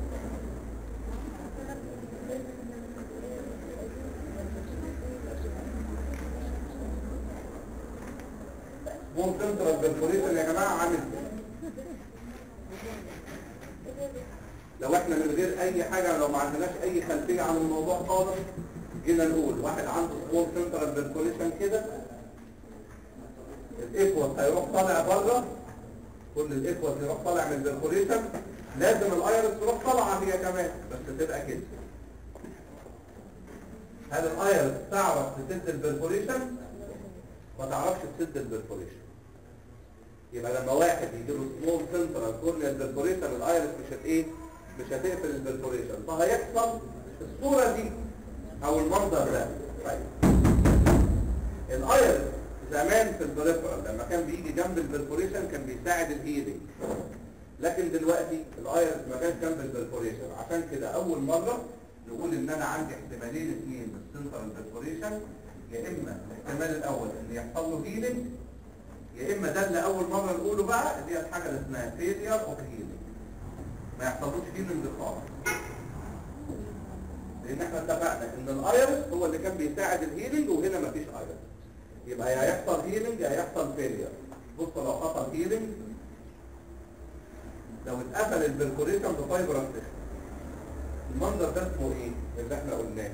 سمول سنترال بيرفوريشن يا جماعه عامل كده لو احنا من غير اي حاجة لو ما عندناش اي خلفية عن الموضوع خالص جينا نقول واحد عنده سمول سنترال بيركوليشن كده الايكوس هيروح طالع بره كل الايكوس يروح طالع من البيركوليشن لازم الايرس تروح طالعه هي كمان بس تبقى كده هل الايرس تعرف تسد البيركوليشن ما تعرفش تسد البيركوليشن يبقى لما واحد يجي له سمول سنترال كورنيال بيركوليشن الايرس مش هت ايه مش هتقفل البرفوريشن فهيحصل الصورة دي او المنظر ده طيب الايرس زمان في البريفرال لما كان بيجي جنب البرفوريشن كان بيساعد الهيلينج لكن دلوقتي الايرس ما كانش جنب البرفوريشن عشان كده اول مرة نقول ان انا عندي احتمالين اثنين بالسنترال برفوريشن يا اما الاحتمال الاول ان يحصل له هيلينج يا اما ده اللي اول مره نقوله بقى اللي هي الحاجه اللي اسمها فيلير اوف هيلينج ما يحصلوش هيلينج خالص لان احنا اتفقنا ان الايرس هو اللي كان بيساعد الهيلينج وهنا مفيش ايرس يبقى يا هيحصل هيلينج يا هيحصل فيلير بص لو حصل هيلينج لو اتقفل البركوريشن بفايبر ستيشن المنظر ده اسمه ايه اللي احنا قلناه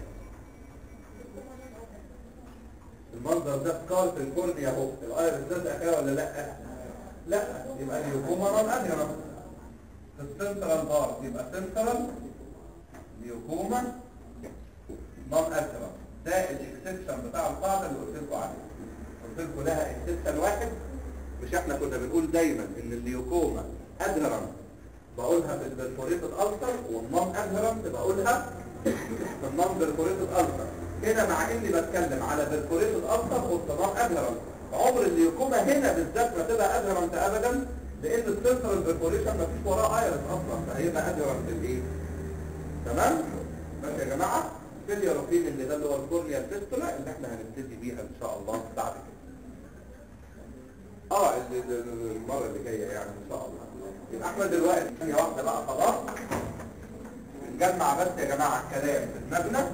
المنظر ده سكار في الكورنيا اهو الايرس ده زقها ولا لا لا يبقى اليوكوما نون ادهرم في السنترال بارت يبقى سنترال ليوكوما نون ادهرم ده الاكسبشن بتاع القاعده اللي قلت لكم عليه قلت لكم لها اكسبشن واحد مش احنا كنا بنقول دايما ان الليوكوما ادهرم بقولها في البرفوريتد ألسر والنون ادهرم بقولها في النون برفوريتد ألسر هنا مع اني بتكلم على برفوريتد ألسر قلت نون ادهرم عمر الليوكوما هنا بالذات ما تبقى ادهرم ابدا لان السنترال برفوريشن ما فيش وراه ايرس اصلا فهيبقى ادهرم في الايه تمام ماشي يا جماعه فيلياروفين اللي ده اللي هو الكورنيا الفيستولا اللي احنا هنبتدي بيها ان شاء الله بعد كده اه ال- ال- ال- المره اللي جايه يعني ان شاء الله يبقى احنا دلوقتي ثانيه واحده بقى خلاص نجمع بس يا جماعه الكلام في دماغنا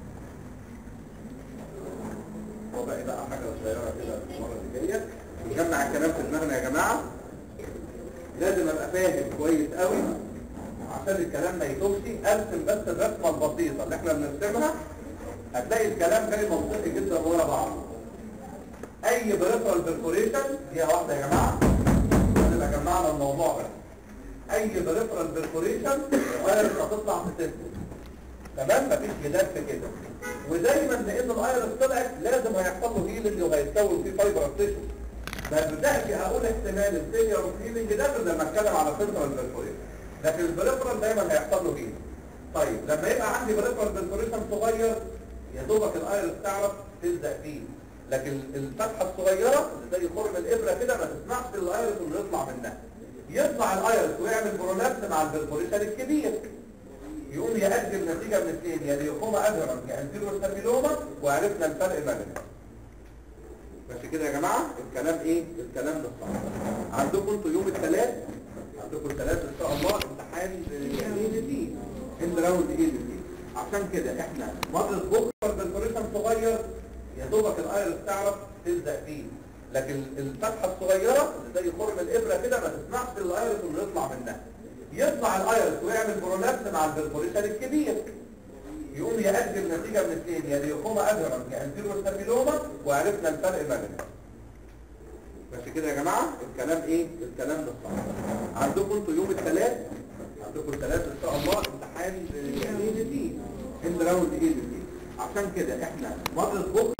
هو بقى بقى حاجه صغيره كده المره اللي جايه نجمع الكلام في دماغنا يا جماعه لازم ابقى فاهم كويس قوي عشان الكلام ما يتوهش ارسم بس الرسمه البسيطه اللي احنا بنرسمها هتلاقي الكلام جاي منطقي جدا ورا بعض اي بريفرال برفوريشن هي واحده يا جماعه نبقى جمعنا الموضوع ده اي بريفرال برفوريشن الايرس هتطلع في سنتر تمام مفيش جدال في كده ودايما لان الايرس طلعت لازم هيحصل له هيلنج وهيتكون فيه فايبر تيشو ما بدأش هقول احتمال الفيلير اوف هيلنج ده غير لما اتكلم على سنترال برفوريشن لكن البريفرال دايما هيحصل له هيلنج طيب لما يبقى عندي بريفرال برفوريشن صغير يا دوبك الايرس تعرف تلزق فيه لكن الفتحه الصغيره اللي زي خرم الابره كده ما تسمحش للايرس انه يطلع منها يطلع الايرس ويعمل برولابس مع البرفوريشن الكبير يقوم يؤدي النتيجه من اثنين يا ليوكوما ادهرم يا انتيرو ستافيلوما وعرفنا الفرق ما بينهم ماشي كده يا جماعه الكلام ايه الكلام ده صح عندكم انتوا يوم الثلاث عندكم الثلاث ان شاء الله امتحان اي دي تي اند راوند اي دي تي عشان كده احنا مره بكره بالبريشن صغير يا دوبك الايرس تعرف تلزق فيه لكن الفتحه الصغيره اللي زي خرم الابره كده ما تسمحش للايرس انه يطلع منها يطلع الايرس ويعمل برولابس مع البرفوريشن الكبير يقوم يؤدي النتيجه من اثنين يا ليوكوما ادهرم يا انتيرو ستافيلوما وعرفنا الفرق ما بينهم ماشي كده يا جماعه الكلام ايه الكلام ده صح عندكم انتوا يوم الثلاث عندكم الثلاث ان شاء الله امتحان اي دي تي اند راوند اي دي تي عشان كده احنا مره بكره